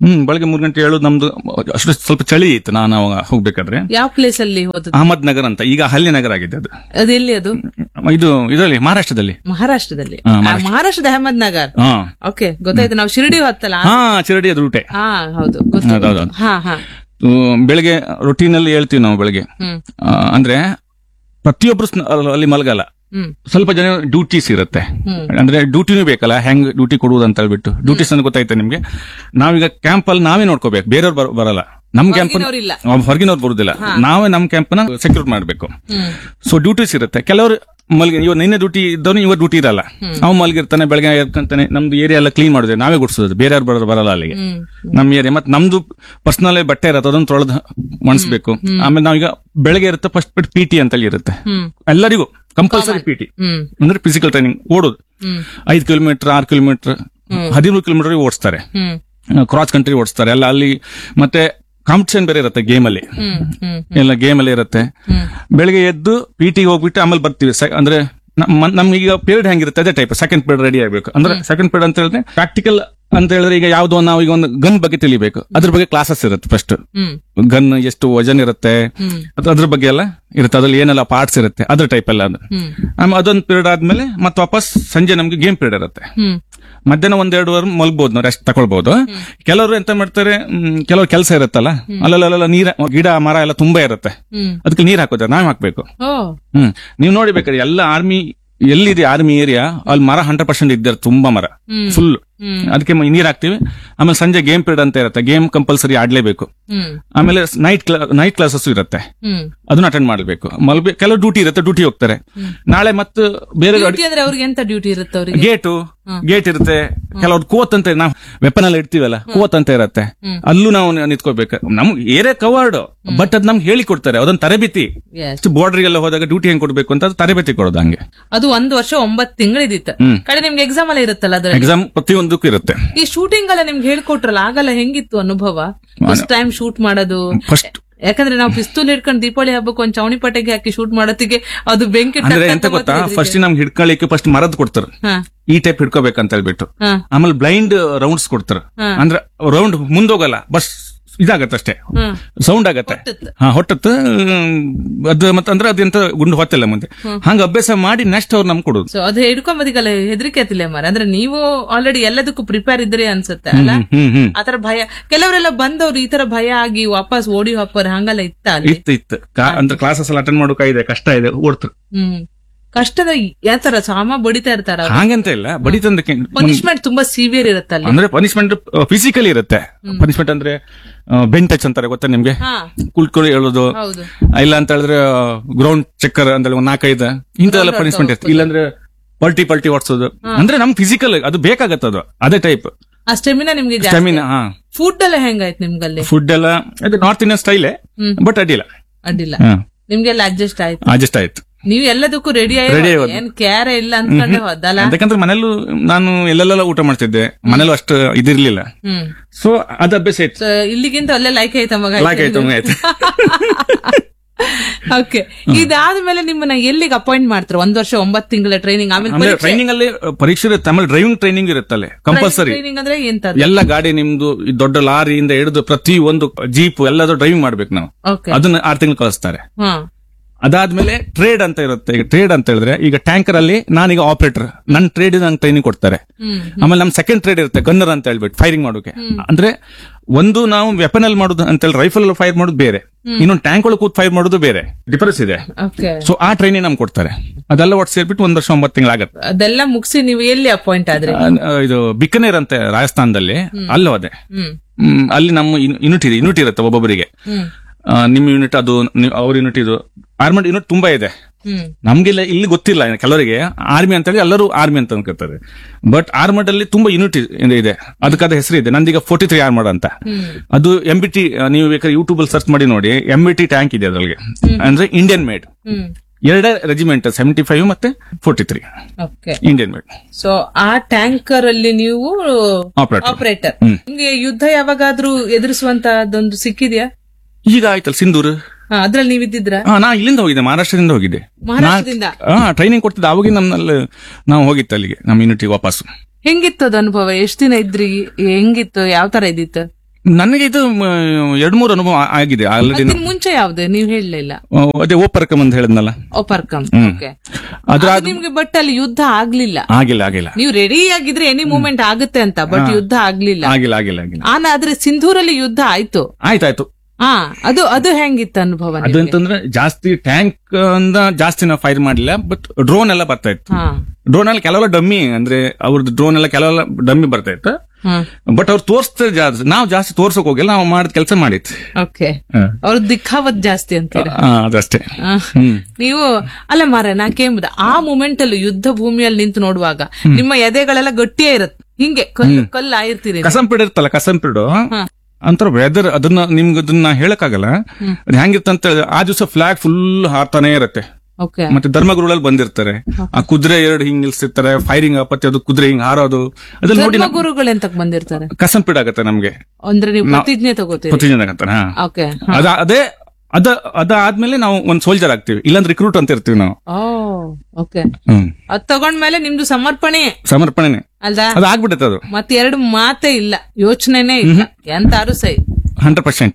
ಹ್ಮ್ ಬೆಳಗ್ಗೆ ಮೂರ್ ಗಂಟೆ ಹೇಳೋದು ನಮ್ದು ಅಷ್ಟು ಸ್ವಲ್ಪ ಚಳಿ ಇತ್ತು ನಾನು ಅವಾಗ ಹೋಗ್ಬೇಕಾದ್ರೆ ಯಾವ ಪ್ಲೇಸ್ ಅಲ್ಲಿ ಹೋದದ್ದು ಅಹಮದ್ ನಗರ್ ಅಂತ ಈಗ ಹಳ್ಳಿ ನಗರ ಆಗಿದೆ ಅದು ಅದು ಎಲ್ಲಿ ಅದು ಇದು ಇದರಲ್ಲಿ ಮಹಾರಾಷ್ಟ್ರದಲ್ಲಿ ಮಹಾರಾಷ್ಟ್ರದಲ್ಲಿ ಹಾ, ಆ, ಮಹಾರಾಷ್ಟ್ರದ ಅಹಮದ್ ನಗರ್ ಹಾ ಓಕೆ ಗೊತ್ತಾಯ್ತು ನಾವು ಶಿರಡಿ ಹೊತ್ತಲ್ಲ ಹಾ ಚಿರಡಿ ಅದು ರೂಟೆ ಹಾ ಹೌದು ಗೊತ್ತು ಹೌದು, ಹೌದು. ಹಾ ಹಾ ಹ್ಮ್, ಬೆಳಗ್ಗೆ ರೊಟೀನ್ ಅಲ್ಲಿ ಹೇಳ್ತೀವಿ ನಾವು ಬೆಳಗ್ಗೆ ಹ್ಮ್ ಆ, ಅಂದ್ರೆ ಪ್ರತಿಯೊಬ್ರು ಸ್ನ- ಅಲ್ಲಿ ಮಲಗಲ್ಲ ಹ್ಮ್ ಸ್ವಲ್ಪ ಜನ ಡ್ಯೂಟೀಸ್ ಇರುತ್ತೆ ಹ್ಮ್. ಅಂದ್ರೆ ಡ್ಯೂಟಿನೂ ಬೇಕಲ್ಲ ಹೆಂಗ್ ಡ್ಯೂಟಿ ಕೊಡುವುದು ಅಂತ ಹೇಳ್ಬಿಟ್ಟು ಡ್ಯೂಟೀಸ್ ಅಂತ ಗೊತ್ತಾಯ್ತಾ ನಿಮ್ಗೆ ನಾವೀಗ ಕ್ಯಾಂಪ್ ಅಲ್ಲಿ ನಾವೇ ನೋಡ್ಕೋಬೇಕು ಬೇರೆಯವ್ರು ಬರ- ಬರಲ್ಲ ನಮ್ ಕ್ಯಾಂಪ್ ಹೊರಗಿನವ್ರಿಲ್ಲ. ಹೊರಗಿನವ್ರು ಬರುದಿಲ್ಲ ನಾವೇ ನಮ್ ಕ್ಯಾಂಪ್ ನ ಸೆಕ್ಯೂರ್ ಮಾಡ್ಬೇಕು ಹ್ಮ್ ಸೊ ಡ್ಯೂಟೀಸ್ ಇರುತ್ತೆ ಕೆಲವರು ಮಲ್ಗಿ ಇವ ನಿನ್ನೆ ಡ್ಯೂಟಿ ಇದ್ದವನು ಇವ ಡ್ಯೂಟಿ ಇರಲ್ಲ ಅವ್ ಮಲ್ಗಿರ್ತಾನೆ ಬೆಳಗ್ಗೆ ಎದ್ಕೊಂತಾನೆ ನಮ್ದು ಏರಿಯಾ ಎಲ್ಲ ಕ್ಲೀನ್ ಮಾಡಿದ್ರೆ ನಾವೇ ಗುಡ್ಸೋದು ಬೇರೆಯವ್ರು ಬರೋದು ಬರಲ್ಲ ಅಲ್ಲಿಗೆ ಹ್ಮ್ ನಮ್ ಏರಿಯಾ ಮತ್ತೆ ನಮ್ದು ಪರ್ಸನಲ್ ಬಟ್ಟೆ ಇರತ್ತೆ ಅದನ್ನ ತೊಳೆದು ಮಣಿಸ್ಬೇಕು ಆಮೇಲೆ ನಾವೀಗ ಬೆಳಗ್ಗೆ ಇರುತ್ತೆ ಫಸ್ಟ್ ಬಿಟ್ಟು ಪಿ ಟಿ ಅಂತೇಳಿ ಇರುತ್ತೆ ಹ್ಮ್ ಎಲ್ಲರಿಗೂ ಕಂಪಲ್ಸರಿ ಪಿ ಟಿ ಹ್ಮ್ ಅಂದ್ರೆ ಫಿಸಿಕಲ್ ಟ್ರೈನಿಂಗ್ ಓಡೋದು ಹ್ಮ್ ಐದು ಕಿಲೋಮೀಟರ್ ಆರು ಕಿಲೋಮೀಟರ್ ಹದಿಮೂರು ಕಿಲೋಮೀಟರ್ ಓಡಿಸ್ತಾರೆ ಹ್ಮ್ ಕ್ರಾಸ್ ಕಂಟ್ರಿ ಓಡಿಸ್ತಾರೆ ಎಲ್ಲ ಅಲ್ಲಿ ಮತ್ತೆ ಕಾಂಪಿಟೇಷನ್ ಬೇರೆ ಇರುತ್ತೆ ಗೇಮ್ ಅಲ್ಲಿ ಹ್ಮ್ ಹ್ಮ್ ಎಲ್ಲ ಗೇಮ್ ಅಲ್ಲಿ ಇರುತ್ತೆ ಹ್ಮ್ ಬೆಳಿಗ್ಗೆ ಎದ್ದು ಪಿ ಟಿ ಹೋಗ್ಬಿಟ್ಟು ಆಮೇಲೆ ಬರ್ತೀವಿ ಸೆ- ಅಂದ್ರೆ ನಮ್ಮ ನಮ್ಗೀಗ ಪೀರಿಯಡ್ ಹೆಂಗಿರುತ್ತೆ ಅದೇ ಟೈಪ್ ಸೆಕೆಂಡ್ ಪೀರಿಯಡ್ ರೆಡಿ ಆಗ್ಬೇಕು ಅಂದ್ರೆ ಸೆಕೆಂಡ್ ಪೀರಿಯಡ್ ಅಂತ ಹೇಳಿದ್ರೆ ಪ್ರಾಕ್ಟಿಕಲ್ ಅಂತ ಹೇಳಿದ್ರೆ ಈಗ ಯಾವ್ದೋ ನಾವು ಈಗ ಒಂದು ಗನ್ ಬಗ್ಗೆ ತಿಳಿಬೇಕು ಅದ್ರ ಬಗ್ಗೆ ಕ್ಲಾಸಸ್ ಇರುತ್ತೆ ಫಸ್ಟ್ ಹ್ಮ್ ಗನ್ ಎಷ್ಟು ವಜನ್ ಇರುತ್ತೆ ಹ್ಮ್ ಅದು ಅದ್ರ ಬಗ್ಗೆ ಎಲ್ಲ ಇರುತ್ತೆ ಅದ್ರಲ್ಲಿ ಏನೆಲ್ಲ ಪಾರ್ಟ್ಸ್ ಇರುತ್ತೆ ಅದ್ರ ಟೈಪ್ ಎಲ್ಲ ಅದು ಹ್ಮ್ ಆಮೇಲೆ ಅದೊಂದು ಪೀರಿಯಡ್ ಆದ್ಮೇಲೆ ಮತ್ತೆ ವಾಪಸ್ ಸಂಜೆ ನಮ್ಗೆ ಗೇಮ್ ಪೀರಿಯಡ್ ಇರುತ್ತೆ ಹ್ಮ್ ಮಧ್ಯಾಹ್ನ ಒಂದೆರಡು ವಾರ ಮಲ್ಬೋದು ನಾವು ರೆಸ್ಟ್ ತಗೊಳ್ಬಹುದು ಕೆಲವರು ಎಂತ ಮಾಡ್ತಾರೆ ಮ್, ಕೆಲವ್ರು ಕೆಲಸ ಇರುತ್ತಲ್ಲ ಅಲ್ಲಲ್ಲ ನೀರ ಗಿಡ ಮರ ಎಲ್ಲ ತುಂಬಾ ಇರುತ್ತೆ ಹ್ಮ್ ಅದಕ್ಕೆ ನೀರ್ ಹಾಕೋತಾರೆ ನಾವ್ ಹಾಕ್ಬೇಕು ಓ ಹ್ಮ್ ನೀವು ನೋಡಿಬೇಕಾದ್ರೆ ಎಲ್ಲ ಆರ್ಮಿ ಎಲ್ಲಿದೆ ಆರ್ಮಿ ಏರಿಯಾ ಅಲ್ಲಿ ಮರ ಹಂಡ್ರೆಡ್ ಪರ್ಸೆಂಟ್ ಇದ್ದಾರೆ ತುಂಬಾ ಮರ ಹ್ಮ್ ಫುಲ್ ಹ್ಮ್ ಅದಕ್ಕೆ ಮ- ನೀರ್ ಹಾಕ್ತಿವಿ ಆಮೇಲೆ ಸಂಜೆ ಗೇಮ್ ಪೀರಿಯಡ್ ಅಂತ ಇರುತ್ತೆ ಗೇಮ್ ಕಂಪಲ್ಸರಿ ಆಡ್ಲೇಬೇಕು ಹ್ಮ್ ಆಮೇಲೆ ನೈಟ್ ನೈಟ್ ಕ್ಲಾಸಸ್ ಇರುತ್ತೆ ಹ್ಮ್ ಅದನ್ನ ಅಟೆಂಡ್ ಮಾಡ್ಬೇಕು ಮಲ್ಬೆ ಕೆಲವು ಡ್ಯೂಟಿ ಇರುತ್ತೆ ಡ್ಯೂಟಿ ಹೋಗ್ತಾರೆ ನಾಳೆ ಮತ್ತೆ ಬೇರೆ ಡ್ಯೂಟಿ ಅಂದ್ರೆ ಅವ್ರಿಗೆ ಎಂತ ಡ್ಯೂಟಿ ಇರುತ್ತೆ ಅವ್ರಿಗೆ ಗೇಟು ಗೇಟ್ ಇರುತ್ತೆ ಕೆಲವ್ರು ಕೋತ್ ಅಂತ ನಾವು ವೆಪನ್ ಎಲ್ಲ ಇಡ್ತೀವಲ್ಲ ಕೋತ್ ಅಂತ ಇರುತ್ತೆ ಹ್ಮ್. ಅಲ್ಲೂ ನಾವು ನಿಂತ್ಕೋಬೇಕು ನಮ್ಗೆ ಏರಿಯಾ ಕವರ್ಡ್ ಬಟ್ ಅದ್ ನಮ್ಗೆ ಹೇಳಿ ಕೊಡ್ತಾರೆ ಅದೊಂದು ತರಬೇತಿ Yes. ಬಾರ್ಡರ್ ಎಲ್ಲ ಹೋದಾಗ ಡ್ಯೂಟಿ ಹೆಂಗ್ ಕೊಡ್ಬೇಕು ಅಂತ ಅದು ತರಬೇತಿ ಕೊಡೋದು ಹಂಗೆ ಅದು ಒಂದು ವರ್ಷ ಒಂಬತ್ತು ತಿಂಗಳಿದಿತ್ತು ಹ್ಮ್. ಕಡೆ ನಿಮ್ಗೆ ಎಕ್ಸಾಮ್ ಎಲ್ಲ ಇರುತ್ತಲ್ಲ ಅದ್ರಲ್ಲಿ ಎಕ್ಸಾಮ್ ಪ್ರತಿಯೊಂದಕ್ಕೂ ಇರುತ್ತೆ ಈ ಶೂಟಿಂಗ್ ಎಲ್ಲ ನಿಮ್ಗೆ ಹೇಳ್ಕೊಟ್ರಲ್ಲ ಆಗಲ್ಲ ಹೆಂಗಿತ್ತು ಅನುಭವ ಫಸ್ಟ್ ಟೈಮ್ ಶೂಟ್ ಮಾಡೋದು ಫಸ್ಟ್ ಯಾಕಂದ್ರೆ ನಾವು ಪಿಸ್ತೂಲ್ ಹಿಡ್ಕೊಂಡು ದೀಪಾವಳಿ ಹಬ್ಬಕ್ಕೆ ಒಂದ್ ಚವಣಿ ಪಟಕ್ಕೆ ಹಾಕಿ ಶೂಟ್ ಮಾಡೋತ್ತಿಗೆ ಅದು ಬೆಂಕಿ ಟಕ್ ಅಂದ್ರೆ ಟಕ್ ಎಂತ ಗೊತ್ತಾ ಅಂತ ಫಸ್ಟ್ ನಮ್ಗೆ ಹಿಡ್ಕೊಳ್ಳಿಕ್ಕೆ ಫಸ್ಟ್ ಮರದ್ ಕೊಡ್ತಾರೆ ಹಾ ಈ ಟೈಪ್ ಹಿಡ್ಕೋಬೇಕಂತ ಹೇಳ್ಬಿಟ್ಟು ಹಾ ಆಮೇಲೆ ಬ್ಲೈಂಡ್ ರೌಂಡ್ಸ್ ಕೊಡ್ತಾರೆ ಹಾ. ಅಂದ್ರೆ ರೌಂಡ್ ಮುಂದೋಗಲ್ಲ ಬಸ್ ಇದಾಗತ್ತಷ್ಟೇ ಹ್ಮ್ ಸೌಂಡ್ ಆಗತ್ತೆ ಹೊಟ್ಟತ್ತು. ಹಾ ಹೊಟ್ಟತ್ತು ಅದು ಮತ್ತಂದ್ರೆ ಅದೆಂತ ಗುಂಡು ಹೊತ್ತಿಲ್ಲ ಮುಂದೆ ಹಂಗ ಅಭ್ಯಾಸ ಮಾಡಿ ನೆಕ್ಸ್ಟ್ ಅವ್ರು ನಮ್ಗೆ ಕೊಡೋದು ಸೊ ಅದು ಹಿಡ್ಕೊಂಬದಿಗಲ್ಲ ಹೆದರಿಕೆ ಆತಿಲ್ಲ ಮಾರ ಅಂದ್ರೆ ನೀವು ಆಲ್ರೆಡಿ ಎಲ್ಲದಕ್ಕೂ ಪ್ರಿಪೇರ್ ಇದ್ರಿ ಅನ್ಸುತ್ತೆ ಅಲ್ಲ ಹ್ಮ್ ಹ್ಮ್ ಆತರ ಭಯ ಕೆಲವರೆಲ್ಲ ಬಂದವ್ರು ಈ ತರ ಭಯ ಆಗಿ ವಾಪಸ್ ಓಡಿ ಹೋಗ್ತಾರೆ ಹಂಗಲ್ಲ ಇತ್ತ ಅಲ್ಲಿ ಇತ್ತು ಇತ್ತು ಕಾ- ಅಂದ್ರೆ ಕ್ಲಾಸಸ್ ಎಲ್ಲ ಅಟೆಂಡ್ ಮಾಡೋಕೆ ಇದೆ ಕಷ್ಟ ಇದೆ ಓಡ್ತಾರೆ ಹ್ಮ್ ಕಷ್ಟದ ಯಾತರ ಸಾಮ ಬಡಿತಾ ಇರ್ತಾರ ಹಾಗಂತ ಇಲ್ಲ ಬಡಿತಂದಕ್ಕೆ ಪನಿಷ್ಮೆಂಟ್ ತುಂಬಾ ಸಿವಿಯರ್ ಇರುತ್ತಲ್ಲಿ ಅಂದ್ರೆ ಪನಿಷ್ಮೆಂಟ್ ಫಿಸಿಕಲಿ ಇರುತ್ತೆ ಪನಿಷ್ಮೆಂಟ್ ಅಂದ್ರೆ ಬೆನ್ ಟಚ್ ಅಂತಾರೆ ಗೊತ್ತಾ ನಿಮ್ಗೆ ಹಾ ಕುಳ್ಕೊಂಡು ಹೇಳೋದು ಹೌದು ಇಲ್ಲ ಅಂತ ಹೇಳಿದ್ರೆ ಗ್ರೌಂಡ್ ಚೆಕ್ಕರ್ ಅಂತ ಒಂದ್ ನಾಲ್ಕೈದು ಇಂಥವೆಲ್ಲ ಪನಿಷ್ಮೆಂಟ್ ಇರುತ್ತೆ ಇಲ್ಲಾಂದ್ರೆ ಪಲ್ಟಿ ಪಲ್ಟಿ ಓಡಿಸೋದು ಅಂದ್ರೆ ನಮ್ ಫಿಸಿಕಲ್ ಅದು ಬೇಕಾಗತ್ತೆ ಅದು ಅದೇ ಟೈಪ್ ಆ ಸ್ಟೆಮಿನಾ ನಿಮ್ಗೆ ಸ್ಟೆಮಿನಾ ಹಾ ಫುಡ್ ಎಲ್ಲ ಹೆಂಗಾಯ್ತು ನಿಮ್ಗಲ್ಲಿ ಫುಡ್ ಎಲ್ಲ ಅದು ನಾರ್ತ್ ಇಂಡಿಯನ್ ಸ್ಟೈಲೇ ಹ್ಮ್. ಬಟ್ ಅಡ್ಡಿಲ್ಲ ಅಡ್ಡಿಲ್ಲ ನಿಮ್ಗೆಲ್ಲ ಅಡ್ಜಸ್ಟ್ ಆಯ್ತು ಅಡ್ಜಸ್ಟ್ ಆಯ್ತು ನೀವು ಎಲ್ಲದಕ್ಕೂ ರೆಡಿ Ready ಆಗಿ ಆಗೋದು. ಏನ್ ಕ್ಯಾರ ಇಲ್ಲ ಅನ್ಕೊಂಡೆ ಹೋದಲ್ಲ ಯಾಕಂದ್ರೆ ಮನೇಲೂ ನಾನು ಎಲ್ಲೆಲ್ಲ ಊಟ ಮಾಡ್ತಿದ್ದೆ ಮನೇಲೂ ಅಷ್ಟು ಇದಿರ್ಲಿಲ್ಲ ಹ್ಮ್ ಸೊ ಅದು ಅಭ್ಯಾಸ ಇತ್ತು ಸೊ ಇಲ್ಲಿಗಿಂತ ಅಲ್ಲೇ ಲೈಕ್ ಆಯ್ತ ಮಗ ಲಾಕ್ ಆಯ್ತು ಆಯ್ತು ಓಕೆ ಇದಾದ್ಮೇಲೆ ನಿಮ್ಮನ್ನ ಎಲ್ಲಿಗೆ ಅಪಾಯಿಂಟ್ ಮಾಡ್ತಾರೆ ಒಂದ್ ವರ್ಷ ಒಂಬತ್ತು ತಿಂಗಳ ಟ್ರೈನಿಂಗ್ ಆಮೇಲೆ ಆಮೇಲೆ ಟ್ರೈನಿಂಗ್ ಅಲ್ಲಿ ಪರೀಕ್ಷೆ ಇರುತ್ತೆ ಆಮೇಲೆ ಡ್ರೈವಿಂಗ್ ಟ್ರೈನಿಂಗ್ ಇರುತ್ತಲ್ಲಿ ಕಂಪಲ್ಸರಿ ಟ್ರೈನಿಂಗ್ ಅಂದ್ರೆ ಎಂತ ಎಲ್ಲ ಗಾಡಿ ನಿಮ್ದು ಈ ದೊಡ್ಡ ಲಾರಿಯಿಂದ ಹಿಡಿದು ಪ್ರತಿ ಒಂದು ಜೀಪ್ ಎಲ್ಲದೂ ಡ್ರೈವಿಂಗ್ ಮಾಡ್ಬೇಕು ನಾವು ಓಕೆ ಅದನ್ನ ಆರು ತಿಂಗಳು ಕಳಿಸ್ತಾರೆ ಹಾ ಅದಾದ್ಮೇಲೆ ಟ್ರೇಡ್ ಅಂತ ಇರುತ್ತೆ ಈಗ ಟ್ರೇಡ್ ಅಂತ ಹೇಳಿದ್ರೆ ಈಗ ಟ್ಯಾಂಕರ್ ಅಲ್ಲಿ ನಾನೀಗ ಆಪರೇಟರ್ ನನ್ನ ಟ್ರೇಡ್ ನಂಗೆ ಟ್ರೈನಿಂಗ್ ಕೊಡ್ತಾರೆ ಹ್ಮ್ ಆಮೇಲೆ ನಮ್ ಸೆಕೆಂಡ್ ಟ್ರೇಡ್ ಇರುತ್ತೆ ಗನ್ನರ್ ಅಂತ ಹೇಳ್ಬಿಟ್ಟು ಫೈರಿಂಗ್ ಮಾಡೋಕೆ ಅಂದ್ರೆ ಒಂದು ನಾವು ವೆಪನ್ ಅಲ್ಲಿ ಮಾಡೋದು ಅಂತ ಹೇಳಿ ರೈಫಲ್ ಫೈರ್ ಮಾಡೋದು ಬೇರೆ ಇನ್ನೊಂದು ಟ್ಯಾಂಕ್ ಒಳಗೆ ಕೂತ್ ಫೈರ್ ಮಾಡೋದು ಬೇರೆ ಡಿಫರೆನ್ಸ್ ಇದೆ ಓಕೆ ಸೊ ಆ ಟ್ರೈನಿಂಗ್ ನಮ್ಗೆ ಕೊಡ್ತಾರೆ ಅದೆಲ್ಲ ಒಟ್ಟು ಸೇರ್ಬಿಟ್ಟು ಒಂದ್ ವರ್ಷ ಒಂಬತ್ತು ತಿಂಗಳಾಗತ್ತೆ ಅದೆಲ್ಲ ಮುಗಿಸಿ ನೀವು ಎಲ್ಲಿ ಅಪಾಯಿಂಟ್ ಆದ್ರಿ ಆ, ಇದು ಬಿಕನೇರ್ ಅಂತ ರಾಜಸ್ಥಾನದಲ್ಲಿ ಅಲ್ಲೂ ಅದೇ ಹ್ಮ್ ಹ್ಮ್, ಅಲ್ಲಿ ನಮ್ಮ ಯೂನಿಟ್ ಇದೆ ಯೂನಿಟ್ ಇರುತ್ತೆ ಒಬ್ಬೊಬ್ಬರಿಗೆ ಹ್ಮ್ ಆ, ನಿಮ್ಮ ಯೂನಿಟ್ ಅದು ನಿ- ಅವ್ರ ಯೂನಿಟ್ ಇದು ಆರ್ಮಡ್ ಯೂನಿಟ್ ತುಂಬಾ ಇದೆ ಹ್ಮ್ ನಮ್ಗೆಲ್ಲ ಇಲ್ಲಿ ಗೊತ್ತಿಲ್ಲ ಕೆಲವರಿಗೆ ಆರ್ಮಿ ಅಂತ ಹೇಳಿ ಎಲ್ಲರೂ ಆರ್ಮಿ ಅಂತ ಅನ್ಕೋತಾರೆ ಬಟ್ ಆರ್ಮಡ್ ಅಲ್ಲಿ ತುಂಬಾ ಯೂನಿಟ್ ಇದೆ ಅದಕ್ಕಾದ ಹೆಸರು ಇದೆ ನಂದೀಗ ಫೋರ್ಟಿ ತ್ರೀ ಆರ್ಮಡ್ ಅಂತ ಹ್ಮ್ ಅದು ಎಂ ಬಿ ಟಿ ನೀವು ಬೇಕಾದ್ರೆ ಯೂಟ್ಯೂಬ್ ಅಲ್ಲಿ ಸರ್ಚ್ ಮಾಡಿ ನೋಡಿ ಎಂ ಬಿ ಟಿ ಟ್ಯಾಂಕ್ ಇದೆ ಅದ್ರೊಳಗೆ ಅಂದ್ರೆ ಇಂಡಿಯನ್ ಮೇಡ್ ಹ್ಮ್ ಎರಡೇ ರೆಜಿಮೆಂಟ್ ಸೆವೆಂಟಿ ಫೈವ್ ಮತ್ತೆ forty three okay Indian made so ಆ ಟ್ಯಾಂಕರ್ ಅಲ್ಲಿ ನೀವು ಆಪರೇಟರ್ ಆಪರೇಟರ್ ಹ್ಮ್. ನಿಮ್ಗೆ ಯುದ್ಧ ಯಾವಾಗಾದ್ರೂ ಎದುರಿಸುವಂತದೊಂದು ಸಿಕ್ಕಿದ್ಯಾ ಈಗ ಆಯ್ತಲ್ಲ ಸಿಂಧೂರು ಹಾ, ಅದ್ರಲ್ಲಿ ನೀವ್ ಇದ್ದಿದ್ರ ಹಾ ನಾ ಇಲ್ಲಿಂದ ಹೋಗಿದ್ದೆ ಮಹಾರಾಷ್ಟ್ರದಿಂದ ಹೋಗಿದ್ದೆ ಮಹಾರಾಷ್ಟ್ರದಿಂದ ಹಾ ಟ್ರೈನಿಂಗ್ ಕೊಡ್ತಿದ್ದೆ ಅವಾಗ ನಮ್ಮಲ್ಲಿ ನಾವು ಹೋಗಿತ್ತು ಅಲ್ಲಿಗೆ ನಮ್ಮ ಯೂನಿಟಿಗೆ ವಾಪಸ್ ಹೆಂಗಿತ್ತು ಅದು ಅನುಭವ ಎಷ್ಟ್ ದಿನ ಇದ್ರಿ ಹೆಂಗಿತ್ತು ಯಾವ ತರ ಇದ್ದಿತ್ತು ನನಗೆ ಇದು ಮ, ಎರಡ್ ಮೂರು ಅನುಭವ ಆ- ಆಗಿದೆ ಆಲ್ರೆಡಿ ಅದಕ್ಕಿಂತ ಮುಂಚೆ ಯಾವ್ದು ನೀವ್ ಹೇಳಲಿಲ್ಲ ಅದೇ ಓಪರ್ಕಮ್ ಅಂತ ಹೇಳಿದ್ನಲ್ಲ ಓಪರ್ಕಮ್ ಓಕೆ ಅದ್ರ ಅದು ನಿಮ್ಗೆ ಬಟ್ ಅಲ್ಲಿ ಯುದ್ಧ ಆಗ್ಲಿಲ್ಲ ಆಗಿಲ್ಲ ಆಗಿಲ್ಲ ನೀವು ರೆಡಿ ಆಗಿದ್ರೆ ಎನಿ ಮೂಮೆಂಟ್ ಆಗುತ್ತೆ ಅಂತ ಬಟ್ ಯುದ್ಧ ಆಗ್ಲಿಲ್ಲ ಆಗಿಲ್ಲ ಆಗಿಲ್ಲ ಆಗಿಲ್ಲ ಆನ ಆದ್ರೆ ಸಿಂಧೂರಲ್ಲಿ ಯುದ್ಧ ಆಯ್ತು ಆಯ್ತಾಯ್ತು ಹಾ ಅದು ಅದು ಹೆಂಗಿತ್ತು ಅನುಭವ ಅದು ನಿಮ್ಗೆ? ಅಂತಂದ್ರೆ ಜಾಸ್ತಿ ಟ್ಯಾಂಕ್ ಅಂದ ಜಾಸ್ತಿ ನಾವು ಫೈರ್ ಮಾಡಲಿಲ್ಲ ಬಟ್ ಡ್ರೋನ್ ಎಲ್ಲ ಬರ್ತಾ ಇತ್ತು ಹಾ ಡ್ರೋನ್ ಅಲ್ಲಿ ಕೆಲವೆಲ್ಲ ಡಮ್ಮಿ ಅಂದ್ರೆ ಅವ್ರದ್ದು ಡ್ರೋನ್ ಎಲ್ಲ ಕೆಲವೆಲ್ಲ ಡಮ್ಮಿ ಬರ್ತಾ ಇತ್ತು ಹಾ ಬಟ್ ಅವ್ರು ತೋರಿಸ್ತಾರೆ ಜಾಸ್ತಿ ನಾವು ಜಾಸ್ತಿ ತೋರ್ಸಕ್ ಹೋಗಿಲ್ಲ ನಾವು ಮಾಡಿದ ಕೆಲಸ ಮಾಡಿತ್ತು ಓಕೆ ಅವ್ರ ದಿಖಾವತ್ ಜಾಸ್ತಿ ಅಂತೀರ ಆ, ಅದಷ್ಟೇ ಆ. ಹ್ಮ್ ನೀವು ಅಲ್ಲ ಮಾರ ನಾ ಕೇಂಬುದ ಆ ಮೂಮೆಂಟ್ ಅಲ್ಲಿ ಯುದ್ಧ ಭೂಮಿಯಲ್ಲಿ ನಿಂತು ನೋಡುವಾಗ ನಿಮ್ಮ ಎದೆಗಳೆಲ್ಲ ಗಟ್ಟಿಯೇ ಇರತ್ತೆ ಹಿಂಗೆ ಕಲ್ಲು ಕಲ್ಲು ಆಗಿರ್ತೀರಿ ಕಸಂಪಿಡ್ ಇರ್ತಲ್ಲ ಕಸಂಪಿಡು ಅಂತರ ವೆದರ್ ಅದನ್ನ ನಿಮ್ಗೆ ಅದನ್ನ ಹೇಳಕ್ಕಾಗಲ್ಲ ಅದು ಹೆಂಗಿರುತ್ತೆ ಅಂತ ಹೇಳಿದ್ರೆ ಆ ದಿವಸ ಫ್ಲಾಗ್ ಫುಲ್ ಹಾರ್ತಾನೆ ಇರುತ್ತೆ ಓಕೆ ಮತ್ತೆ ಧರ್ಮಗುರುಗಳಲ್ಲಿ ಬಂದಿರ್ತಾರೆ ಆ ಕುದುರೆ ಎರಡು ಹಿಂಗ್ ನಿಲ್ಸಿರ್ತಾರೆ ಫೈರಿಂಗ್ ಮತ್ತೆ ಅದು ಕುದುರೆ ಹಿಂಗ್ ಹಾರೋದು ಅದನ್ನ ನೋಡಿ ಧರ್ಮ ಗುರುಗಳು ಎಂತಕ್ ಬಂದಿರ್ತಾರೆ ಕಸಂಪಿಡ್ ಆಗತ್ತೆ ನಮ್ಗೆ ಅಂದ್ರೆ ನೀವು ಪ್ರತಿಜ್ಞೆ ತಗೋತೀರಿ ಪ್ರತಿಜನ ಅಂತಾನೆ ಹಾ ಓಕೆ ಅದ ಅದೇ ಅದ ಅದಾದ್ಮೇಲೆ ನಾವು ಒಂದ್ ಸೋಲ್ಜರ್ ಆಗ್ತೀವಿ ಇಲ್ಲಾಂದ್ರೆ ರಿಕ್ರೂಟ್ ಅಂತ ಇರ್ತೀವಿ ನಾವು ಓ ಓಕೆ ಹ್ಮ್ ಅದ್ ತಗೊಂಡ್ಮೇಲೆ ನಿಮ್ದು ಸಮರ್ಪಣೆ ಸಮರ್ಪಣೆನೆ ಅಲ್ದಾ ಅದು ಆಗ್ಬಿಡುತ್ತೆ ಅದು ಮತ್ತೆ ಎರಡು ಮಾತೇ ಇಲ್ಲ ಯೋಚನೆನೇ ಇಲ್ಲ ಎಂತಾರು ಸೈ ಹಂಡ್ರೆಡ್ ಪರ್ಸೆಂಟ್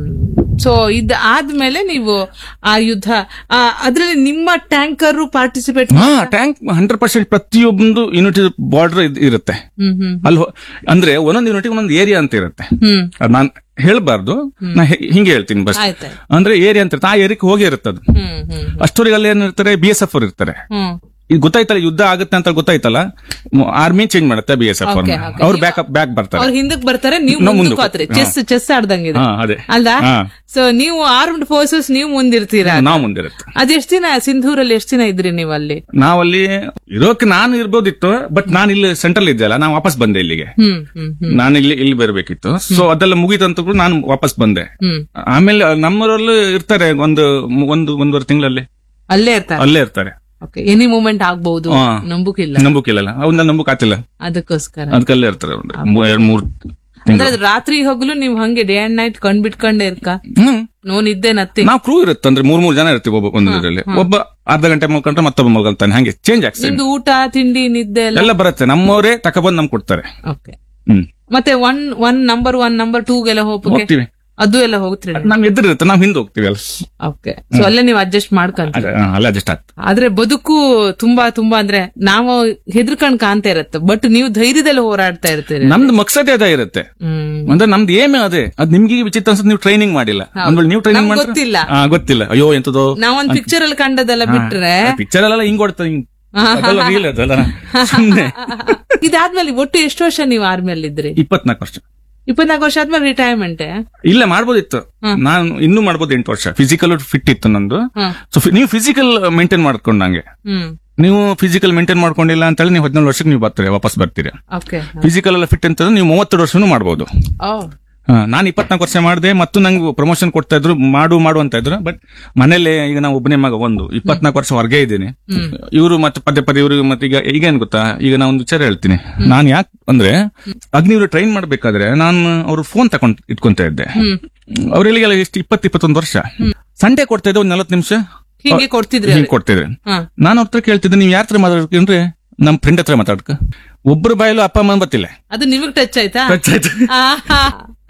ಸೊ ಇದ್ ಆದ್ಮೇಲೆ ನೀವು ಆ ಯುದ್ಧ ಆ, ಅದ್ರಲ್ಲಿ ನಿಮ್ಮ ಟ್ಯಾಂಕರ್ ಪಾರ್ಟಿಸಿಪೇಟ್ ಹಾ ಟ್ಯಾಂಕ್ ಹಂಡ್ರೆಡ್ ಪರ್ಸೆಂಟ್ ಪ್ರತಿಯೊಂದು ಯೂನಿಟ್ ಬಾರ್ಡರ್ ಇರುತ್ತೆ ಹ್ಮ್ ಹ್ಮ್ ಅಲ್ಲಿ ಹೋ- ಅಂದ್ರೆ ಒಂದೊಂದು ಯೂನಿಟ್ ಒಂದೊಂದು ಏರಿಯಾ ಅಂತ ಇರುತ್ತೆ ಹ್ಮ್ ಅದ್ ನಾನ್ ಹೇಳ್ಬಾರ್ದು ನಾ ಹೆ- ಹಿಂಗೆ ಹೇಳ್ತೀನಿ ಬಸ್ ಆಯ್ತಾಯ್ತು ಅಂದ್ರೆ ಏರಿಯಾ ಅಂತ ಇರುತ್ತೆ ಆ ಏರಿಯಾಕ್ಕೆ ಹೋಗಿ ಇರುತ್ತೆ ಅದು ಹ್ಮ್ ಹ್ಮ್ ಅಷ್ಟೊರಿಗೆ ಅಲ್ಲಿ ಏನಿರ್ತಾರೆ ಬಿ ಎಸ್ ಎಫ್ ಅವ್ರು ಇರ್ತಾರೆ ಹ್ಮ್ ಈಗ ಗೊತ್ತಾಯ್ತಲ್ಲ ಯುದ್ಧ ಆಗುತ್ತೆ ಅಂತ ಗೊತ್ತಾಯ್ತಲ್ಲ ಆರ್ಮಿ ಚೇಂಜ್ ಮಾಡುತ್ತೆ ಬಿ ಎಸ್ ಎಫ್ Okay, ಅವ್ರನ್ನ okay. ಅವ್ರು ಬ್ಯಾಕ್ ಬ್ಯಾಕ್ ಬರ್ತಾರೆ ಅವ್ರ ಹಿಂದಕ್ ಬರ್ತಾರೆ ನೀವು ನಾವು ಮುಂದಕ್ಕೆ ಮುಂದಕ್ಕೆ. ಹೋತ್ರಿ ಚೆಸ್ ಚೆಸ್ ಆಡ್ದಂಗಿದೆ ಹಾ ಅದೇ ಅಲ್ದಾ ಹಾ. ಸೊ ನೀವು ಆರ್ಮ್ಡ್ ಫೋರ್ಸಸ್ ನೀವು ಮುಂದಿರ್ತೀರಾ ನಾವು ಮುಂದಿರುತ್ತೆ ಅದೆಷ್ಟ್ ದಿನ ಸಿಂಧೂರಲ್ಲಿ ಎಷ್ಟ್ ದಿನ ಇದ್ರಿ ನೀವು ಅಲ್ಲಿ ನಾವಲ್ಲಿ ಇರೋಕೆ ನಾನು ಇರ್ಬೋದಿತ್ತು ಬಟ್ ನಾನು ಇಲ್ಲಿ ಸೆಂಟ್ರಲ್ ಇದ್ದೆಲ್ಲ ನಾನು ವಾಪಸ್ ಬಂದೆ ಇಲ್ಲಿಗೆ ಹ್ಮ್ ಹ್ಮ್ ಹ್ಮ್ ನಾನು ಇಲ್ಲಿ ಇಲ್ಲಿ ಬರಬೇಕಿತ್ತು ಸೊ ಅದೆಲ್ಲ ಮುಗಿತಂತ ಕೂಡ ನಾನು ವಾಪಸ್ ಬಂದೆ ಹ್ಮ್ ಆಮೇಲೆ ನಮ್ಮೂರಲ್ಲಿ ಇರ್ತಾರೆ ಒಂದು ಒಂದು ಒಂದೂವರೆ ತಿಂಗಳಲ್ಲಿ ಅಲ್ಲೇ ಇರ್ತಾರೆ ಅಲ್ಲೇ ಇರ್ತಾರೆ ಓಕೆ ಎನಿ ಮೂಮೆಂಟ್ ಆಗ್ಬಹುದು ಹಾ. ನಂಬುಕಿಲ್ಲ ನಂಬುಕಿಲ್ಲ ಅವ್ನ ನಂಬುಕ್ ಆತಿಲ್ಲ ಅದಕ್ಕೋಸ್ಕರ ಅದಕ್ಕಲ್ಲೇ ಇರ್ತಾರೆ ಒಂದು ಮೂ- ಎರಡ್ ಮೂರ್ ತಿಂಗಳು ಅಂದ್ರೆ ಅದು ರಾತ್ರಿ ಹೋಗ್ಲು ನೀವು ಹಂಗೆ ಡೇ ಅಂಡ್ ನೈಟ್ ಕಣ್ ಬಿಟ್ಕೊಂಡೆ ಇರ್ಕ ಹ್ಮ್ ನೋ ನಿದ್ದೆ ನತ್ತಿ ನಾವು ಕ್ರೂ ಇರುತ್ತೆ ಅಂದ್ರೆ ಮೂರ್ ಮೂರ್ ಜನ ಇರ್ತೀವಿ ಒಬ್ಬ ಒಂದು ಇದರಲ್ಲಿ ಒಬ್ಬ ಅರ್ಧ ಗಂಟೆ ಮಲ್ಕೊಂಡ್ರೆ ಮತ್ತೊಬ್ಬ ಮಲ್ಕೊಳ್ತಾನೆ ಹಂಗೆ ಚೇಂಜ್ ಆಗ್ತದೆ ನಿಮ್ದು ಊಟ ತಿಂಡಿ ನಿದ್ದೆ ಎಲ್ಲ ಎಲ್ಲ ಬರುತ್ತೆ ನಮ್ಮವರೇ ತಕೊಬಂದ್ ನಮ್ಗೆ ಕೊಡ್ತಾರೆ ಓಕೆ ಹ್ಮ್ ಮತ್ತೆ one one number one number ಟೂಗೆಲ್ಲ ಹೋಗಕ್ಕೆ ಹೋಗ್ತೀವಿ ಅದು ಎಲ್ಲ ಹೋಗ್ತೀರಿ ನಮ್ ಎದುರಿರುತ್ತೆ ನಾವ್ ಹಿಂದೆ ಹೋಗ್ತೀವಿ ಅಲ್ಲ ಓಕೆ ಸೊ ಅಲ್ಲೇ ನೀವು ಅಡ್ಜಸ್ಟ್ ಮಾಡ್ಕೊಂತ ಅದೇ, ಹಾ, ಅಲ್ಲ ಅಡ್ಜಸ್ಟ್ ಆಗ್ತದೆ ಆದ್ರೆ ಬದುಕು ತುಂಬಾ ತುಂಬಾ ಅಂದ್ರೆ ನಾವು ಹೆದರ್ಕೊಂಡ್ ಕಾಣ್ತಾ ಇರತ್ತೆ ಬಟ್ ನೀವು ಧೈರ್ಯದಲ್ಲಿ ಹೋರಾಡ್ತಾ ಇರ್ತೀರಿ ನಮ್ದು ಮಕ್ಸದೇ ಅದೇ ಇರುತ್ತೆ ಹ್ಮ್ ಅಂದ್ರೆ ನಮ್ದು ಏಮೇ ಅದೇ ಅದ್ ನಿಮ್ಗೆ ವಿಚಿತ್ರ ಅನ್ಸುತ್ತೆ ನೀವು ಟ್ರೈನಿಂಗ್ ಮಾಡಿಲ್ಲ ಒಂದ್ ವೇಳೆ ನೀವು ಟ್ರೈನಿಂಗ್ ನಮ್ಗ್ ಮಾಡಿದ್ರೆ ಗೊತ್ತಿಲ್ಲ. ಹಾ, ಗೊತ್ತಿಲ್ಲ ಅಯ್ಯೋ ಎಂತದೋ ನಾವೊಂದ್ ಪಿಕ್ಚರ್ ಅಲ್ಲಿ ಕಂಡದೆಲ್ಲ ಬಿಟ್ರೆ ಪಿಕ್ಚರ್ ಅಲ್ಲ ಹಿಂಗ್ ಹೊಡ್ತಾರೆ ಹಿಂಗ್ ಅದೆಲ್ಲ real ಅದಲ್ಲ ಸುಮ್ನೆ ಇದಾದ್ಮೇಲೆ ಒಟ್ಟು ಎಷ್ಟು ವರ್ಷ ನೀವು ಆರ್ಮಿಯಲ್ಲಿ ಇದ್ರಿ ಇಪ್ಪತ್ನಾಲ್ಕು ವರ್ಷ ಇಪ್ಪತ್ನಾಲ್ಕು ವರ್ಷ ಆದ್ಮೇಲೆ ರಿಟೈರ್ಮೆಂಟ್ ಇಲ್ಲ ಮಾಡ್ಬೋದಿತ್ತು ನಾನು ಇನ್ನೂ ಮಾಡ್ಬೋದು ಎಂಟು ವರ್ಷ ಫಿಸಿಕಲ್ ಫಿಟ್ ಇತ್ತು ನಂದು ಹ್ಮ್. ಸೊ ನೀವು ಫಿಸಿಕಲ್ ಮೇಂಟೈನ್ ಮಾಡ್ಕೊಂಡಂಗೆ ಹ್ಮ್ ನೀವು ಫಿಸಿಕಲ್ ಮೇಂಟೈನ್ ಮಾಡ್ಕೊಂಡಿಲ್ಲ ಅಂತ ಹೇಳಿ ನೀವು ಹದಿನೇಳು ವರ್ಷಕ್ಕೆ ನೀವು ಬರ್ತೀರಿ ವಾಪಸ್ ಬರ್ತೀರಿ ಓಕೆ ಫಿಸಿಕಲ್ ಎಲ್ಲ ಫಿಟ್ ಅಂತಂದ್ರೆ ನೀವು ಮೂವತ್ತೆರಡು ವರ್ಷನೂ ಮಾಡ್ಬೋದು ಓ ನಾನು ಇಪ್ಪತ್ನಾಲ್ಕು ವರ್ಷ ಮಾಡಿದೆ ಮತ್ತು ನಂಗೆ ಪ್ರಮೋಷನ್ ಕೊಡ್ತಾ ಇದ್ರು ಮಾಡು ಮಾಡು ಅಂತ ಇದ್ರು ಬಟ್ ಮನೇಲೆ ಈಗ ನಾವು ಒಬ್ಬನೇ ಮಗ ಒಂದು ಇಪ್ಪತ್ನಾಲ್ಕು ವರ್ಷ ಹೊರಗೆ ಇದ್ದೀನಿ ಇವರು ಮತ್ತೆ ಪದೇ ಪದೇ ಇವರು ಮತ್ತೆ ಈಗ ಈಗ ಏನ್ ಗೊತ್ತಾ ಈಗ ನಾ ಒಂದು ವಿಚಾರ ಹೇಳ್ತೀನಿ ನಾನು ಯಾಕೆ ಅಂದ್ರೆ ಅಗ್ನಿವರು ಟ್ರೈನ್ ಮಾಡ್ಬೇಕಾದ್ರೆ ನಾನು ಅವ್ರ ಫೋನ್ ತಕೊಂಡ್ ಇಟ್ಕೊಂತ ಇದ್ದೆ ಅವ್ರಿಗೆಲ್ಲ ಎಷ್ಟು ಇಪ್ಪತ್ತು ಇಪ್ಪತ್ತೊಂದು ವರ್ಷ ಸಂಡೇ ಕೊಡ್ತಾ ಇದ್ದೆ ಒಂದ್ ನಲವತ್ತು ನಿಮಿಷ ಹಿಂಗೆ ಕೊಡ್ತಿದ್ರಿ ಹಿಂಗ್ ಕೊಡ್ತಿದ್ರೆ ಹಾ ನಾನು ಅವ್ರ ಹತ್ರ ಕೇಳ್ತಿದ್ದೆ ನೀವು ಯಾರ ಹತ್ರ ಮಾತಾಡ್ಕೊಂಡ್ರೆ ನಮ್ ಫ್ರೆಂಡ್ ಹತ್ರ ಮಾತಾಡ್ಕ ಒಬ್ಬರು ಬಾಯಲ್ಲೂ ಅಪ್ಪ ಅಮ್ಮ ಬರ್ತಿಲ್ಲ ಅದು ನಿಮಗ್ ಟಚ್ ಆಯ್ತಾ ಗೊತ್ತಾಯ್ತು? ಆಹಾ.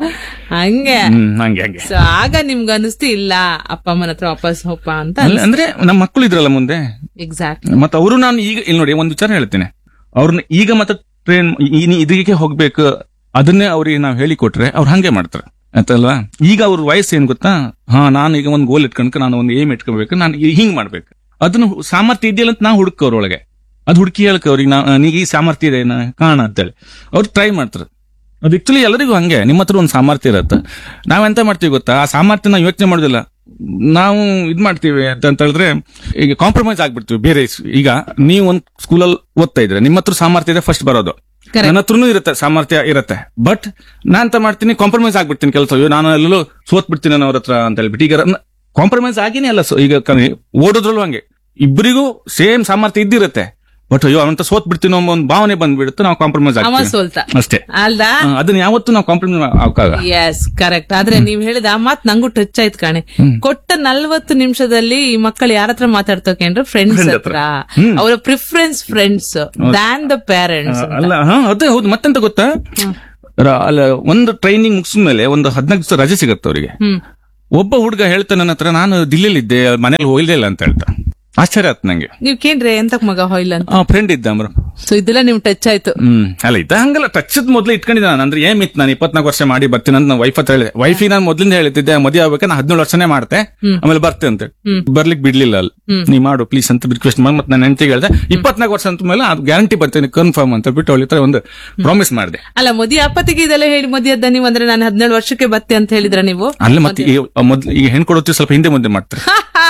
ಹಂಗೆ ಹ್ಮ್ ಹಂಗೆ ಹಂಗೆ ಸೊ ಆಗ ನಿಮ್ಗೆ ಅನಿಸ್ತು ಇಲ್ಲ ಅಪ್ಪ ಅಮ್ಮನ ಹತ್ರ ವಾಪಸ್ ಹೋಪ ಅಂತ ಅಲ್ಲ, ಅಂದ್ರೆ ನಮ್ಮ ಮಕ್ಕಳು ಇದ್ರಲ್ಲ ಮುಂದೆ ಎಕ್ಸಾಕ್ಟ್ ಮತ್ತೆ ಅವರು ನಾನು ಈಗ ಇಲ್ಲಿ ನೋಡಿ ಒಂದು ವಿಚಾರ ಹೇಳ್ತೇನೆ ಅವ್ರನ್ನ ಈಗ ಮತ್ತೆ ಟ್ರೈನ್ ಇದಕ್ಕೆ ಹೋಗ್ಬೇಕು ಅದನ್ನೇ ಅವ್ರಿಗೆ ನಾವು ಹೇಳಿಕೊಟ್ರೆ ಅವ್ರು ಹಂಗೆ ಮಾಡ್ತಾರೆ ಆಯ್ತಲ್ವಾ ಈಗ ಅವ್ರ ವಯಸ್ಸು ಏನ್ ಗೊತ್ತಾ ಹಾ ನಾನು ಈಗ ಒಂದು ಗೋಲ್ ಇಟ್ಕೊಂಡ್ಕ ನಾನು ಒಂದು ಏಮ್ ಇಟ್ಕೋಬೇಕು ನಾನು ಈ- ಹಿಂಗ್ ಮಾಡ್ಬೇಕು ಅದನ್ನ ಸಾಮರ್ಥ್ಯ ಇದೆಯಲ್ಲ ಅಂತ ನಾವು ಹುಡುಕ ಅವ್ರೊಳಗೆ ಅದು ಹುಡುಕಿ ಹೇಳ್ಕ ಅವ್ರಿಗೆ ನಾ ನೀಗ ಈ ಸಾಮರ್ಥ್ಯ ಇದೆ ನಾ- ಕಾಣ ಅಂತೇಳಿ ಅವ್ರು ಟ್ರೈ ಮಾಡ್ತಾರೆ ಅದು ಆಕ್ಚುಲಿ ಎಲ್ಲರಿಗೂ ಹಂಗೆ ನಿಮ್ಮ ಹತ್ರ ಒಂದು ಸಾಮರ್ಥ್ಯ ಇರುತ್ತೆ ನಾವೆಂತ ಮಾಡ್ತೀವಿ ಗೊತ್ತಾ ಆ ಸಾಮರ್ಥ್ಯ ನಾವು ಯೋಚನೆ ಮಾಡೋದಿಲ್ಲ ನಾವು ಇದ್ ಮಾಡ್ತೀವಿ ಅಂತ ಅಂತ ಹೇಳಿದ್ರೆ ಈಗ ಕಾಂಪ್ರಮೈಸ್ ಆಗ್ಬಿಡ್ತೀವಿ ಬೇರೆ ಸ್- ಈಗ ನೀವು ಒಂದು ಸ್ಕೂಲಲ್ಲಿ ಓದ್ತಾ ಇದ್ರೆ ನಿಮ್ಮ ಹತ್ರ ಸಾಮರ್ಥ್ಯ ಇದೆ ಫಸ್ಟ್ ಬರೋದು Correct. ನನ್ನ ಹತ್ರನೂ ಇರುತ್ತೆ ಸಾಮರ್ಥ್ಯ ಇರುತ್ತೆ ಬಟ್ ನಾನ್ ಅಂತ ಮಾಡ್ತೀನಿ ಕಾಂಪ್ರಮೈಸ್ ಆಗ್ಬಿಡ್ತೀನಿ ಕೆಲಸ ಅಯ್ಯೋ ನಾನು ಎಲ್ಲೂ ಸೋತ್ ಬಿಡ್ತೀನಿ ನಾನು ಅವ್ರ ಹತ್ರ ಅಂತ ಹೇಳ್ಬಿಟ್ಟು ಈಗ ಕಾಂಪ್ರಮೈಸ್ ಆಗಿನೇ ಅಲ್ಲ ಸೊ- ಈಗ ಕ- ಓಡೋದ್ರಲ್ಲೂ ಹಂಗೆ ಇಬ್ಬರಿಗೂ ಸೇಮ್ ಸಾಮರ್ಥ್ಯ ಇದ್ದಿರುತ್ತೆ ಬಟ್ ಅಯ್ಯೋ ಅವಂತ ಸೋತ್ ಬಿಡ್ತೀನೋ ಅನ್ನೋ ಒಂದು ಭಾವನೆ ಬಂದ್ಬಿಡುತ್ತೆ ನಾವು ಕಾಂಪ್ರಮೈಸ್ ಅವ ಆಗ್ತೀವಿ ಸೋಲ್ತ ಅಷ್ಟೇ ಅಲ್ದಾ ಹ, ಅದನ್ನ ಯಾವತ್ತೂ ನಾವು ಕಾಂಪ್ರಮೈಸ್ ಆಗ ಎಸ್ ಕರೆಕ್ಟ್ ಆದ್ರೆ ನೀವ್ ಹೇಳಿದ ಆ ಮಾತ್ ನಂಗೂ ಟಚ್ ಆಯ್ತು ಕಾಣೆ ಕೊಟ್ಟ ನಲ್ವತ್ತು ನಿಮಿಷದಲ್ಲಿ ಈ ಮಕ್ಕಳು ಯಾರ ಹತ್ರ ಮಾತಾಡ್ತೋಕೇನ್ರ ಫ್ರೆಂಡ್ಸ್ Friend ಹತ್ರ ಹತ್ರ. ಹ್ಮ್. ಅವರ preference friends than the parents ಅಲ್ಲ ಹಾ ಅದೇ ಹೌದು ಮತ್ತೆಂತ ಗೊತ್ತಾ ರ- ಅಲ್ಲ ಒಂದು ಟ್ರೈನಿಂಗ್ ಮುಗಿಸಿದ ಮೇಲೆ ಒಂದು ಹದಿನಾಲ್ಕು ದಿವಸ ರಜೆ ಸಿಗುತ್ತೆ ಅವರಿಗೆ ಹ್ಮ್ ಒಬ್ಬ ಹುಡುಗ ಹೇಳ್ತಾನೆ ನನ್ನ ಹತ್ರ ನಾನು ದಿಲ್ಲಿಲಿದ್ದೆ ಮನೇಲಿ ಹೋಗ್ಲಿಲ್ಲ ಅಂತ ಹೇಳ್ತಾ ಆಶ್ಚರ್ಯ ಆಯ್ತು ನಂಗೆ ನೀವ್ ಕೇಳ್ರಿ ಎಂತಕ್ ಮಗ ಹೊಯ್ಲ್ ಅಂತ ಆ ಫ್ರೆಂಡ್ ಇದ್ದ ಅಮ್ರ ಸೊ ಇದೆಲ್ಲ ನಿಮ್ ಟಚ್ ಆಯ್ತು ಹ್ಮ್ ಅಲ್ಲ ಇದ್ದ ಹಂಗಲ್ಲ ಟಚ್ ಮೊದ್ಲು ಇಟ್ಕೊಂಡಿದ್ದ ನಾನು ಅಂದ್ರೆ ಏನ್ ಇತ್ತು ನಾನು ಇಪ್ಪತ್ನಾಲ್ಕು ವರ್ಷ ಮಾಡಿ ಬರ್ತೀನಿ ಅಂತ ವೈಫ್ ಹತ್ರ ಹೇಳಿದೆ ವೈಫಿಗೆ ನಾನು ಮೊದ್ಲಿಂದ ಹೇಳ್ತಿದ್ದೆ ಮದುವೆ ಆಗ್ಬೇಕು ನಾನು ಹದಿನೇಳು ವರ್ಷನೇ ಮಾಡ್ತೆ ಆಮೇಲೆ ಬರ್ತೆ ಅಂತ ಹ್ಮ್. ಬರ್ಲಿಕ್ಕೆ ಬಿಡ್ಲಿಲ್ಲ ಅಲ್ಲಿ ನೀ ಮಾಡು ಪ್ಲೀಸ್ ಅಂತ ರಿಕ್ವೆಸ್ಟ್ ಮಾಡಿ ಮತ್ತೆ ನಾನು ಹೆಂಡತಿಗೆ ಹೇಳಿದೆ ಇಪ್ಪತ್ನಾಲ್ಕು ವರ್ಷ ಅಂತ ಮೇಲೆ ಅದು ಗ್ಯಾರಂಟಿ ಬರ್ತೀನಿ ಕನ್ಫರ್ಮ್ ಅಂತ ಬಿಟ್ಟು ಅವಳ ಹತ್ರ ಒಂದು ಪ್ರಾಮಿಸ್ ಮಾಡಿದೆ ಅಲ್ಲ ಮದಿ ಅಪ್ಪತ್ತಿಗೆ ಇದೆಲ್ಲ ಹೇಳಿ ಮದಿ ಅದ್ದ ನೀವು ಅಂದ್ರೆ ನಾನು ಹದಿನೇಳು ವರ್ಷಕ್ಕೆ ಬತ್ತೆ ಅಂತ ಹೇಳಿದ್ರ ನೀವು ಅಲ್ಲ ಮತ್ತೆ ಈಗ ಮೊದ್ಲು ಈಗ ಹೆಣ್ ಕೊಡೋತಿ ಸ್ವಲ್ಪ ಹಿಂದೆ ಮುಂದೆ ಮಾಡ್ತಾರೆ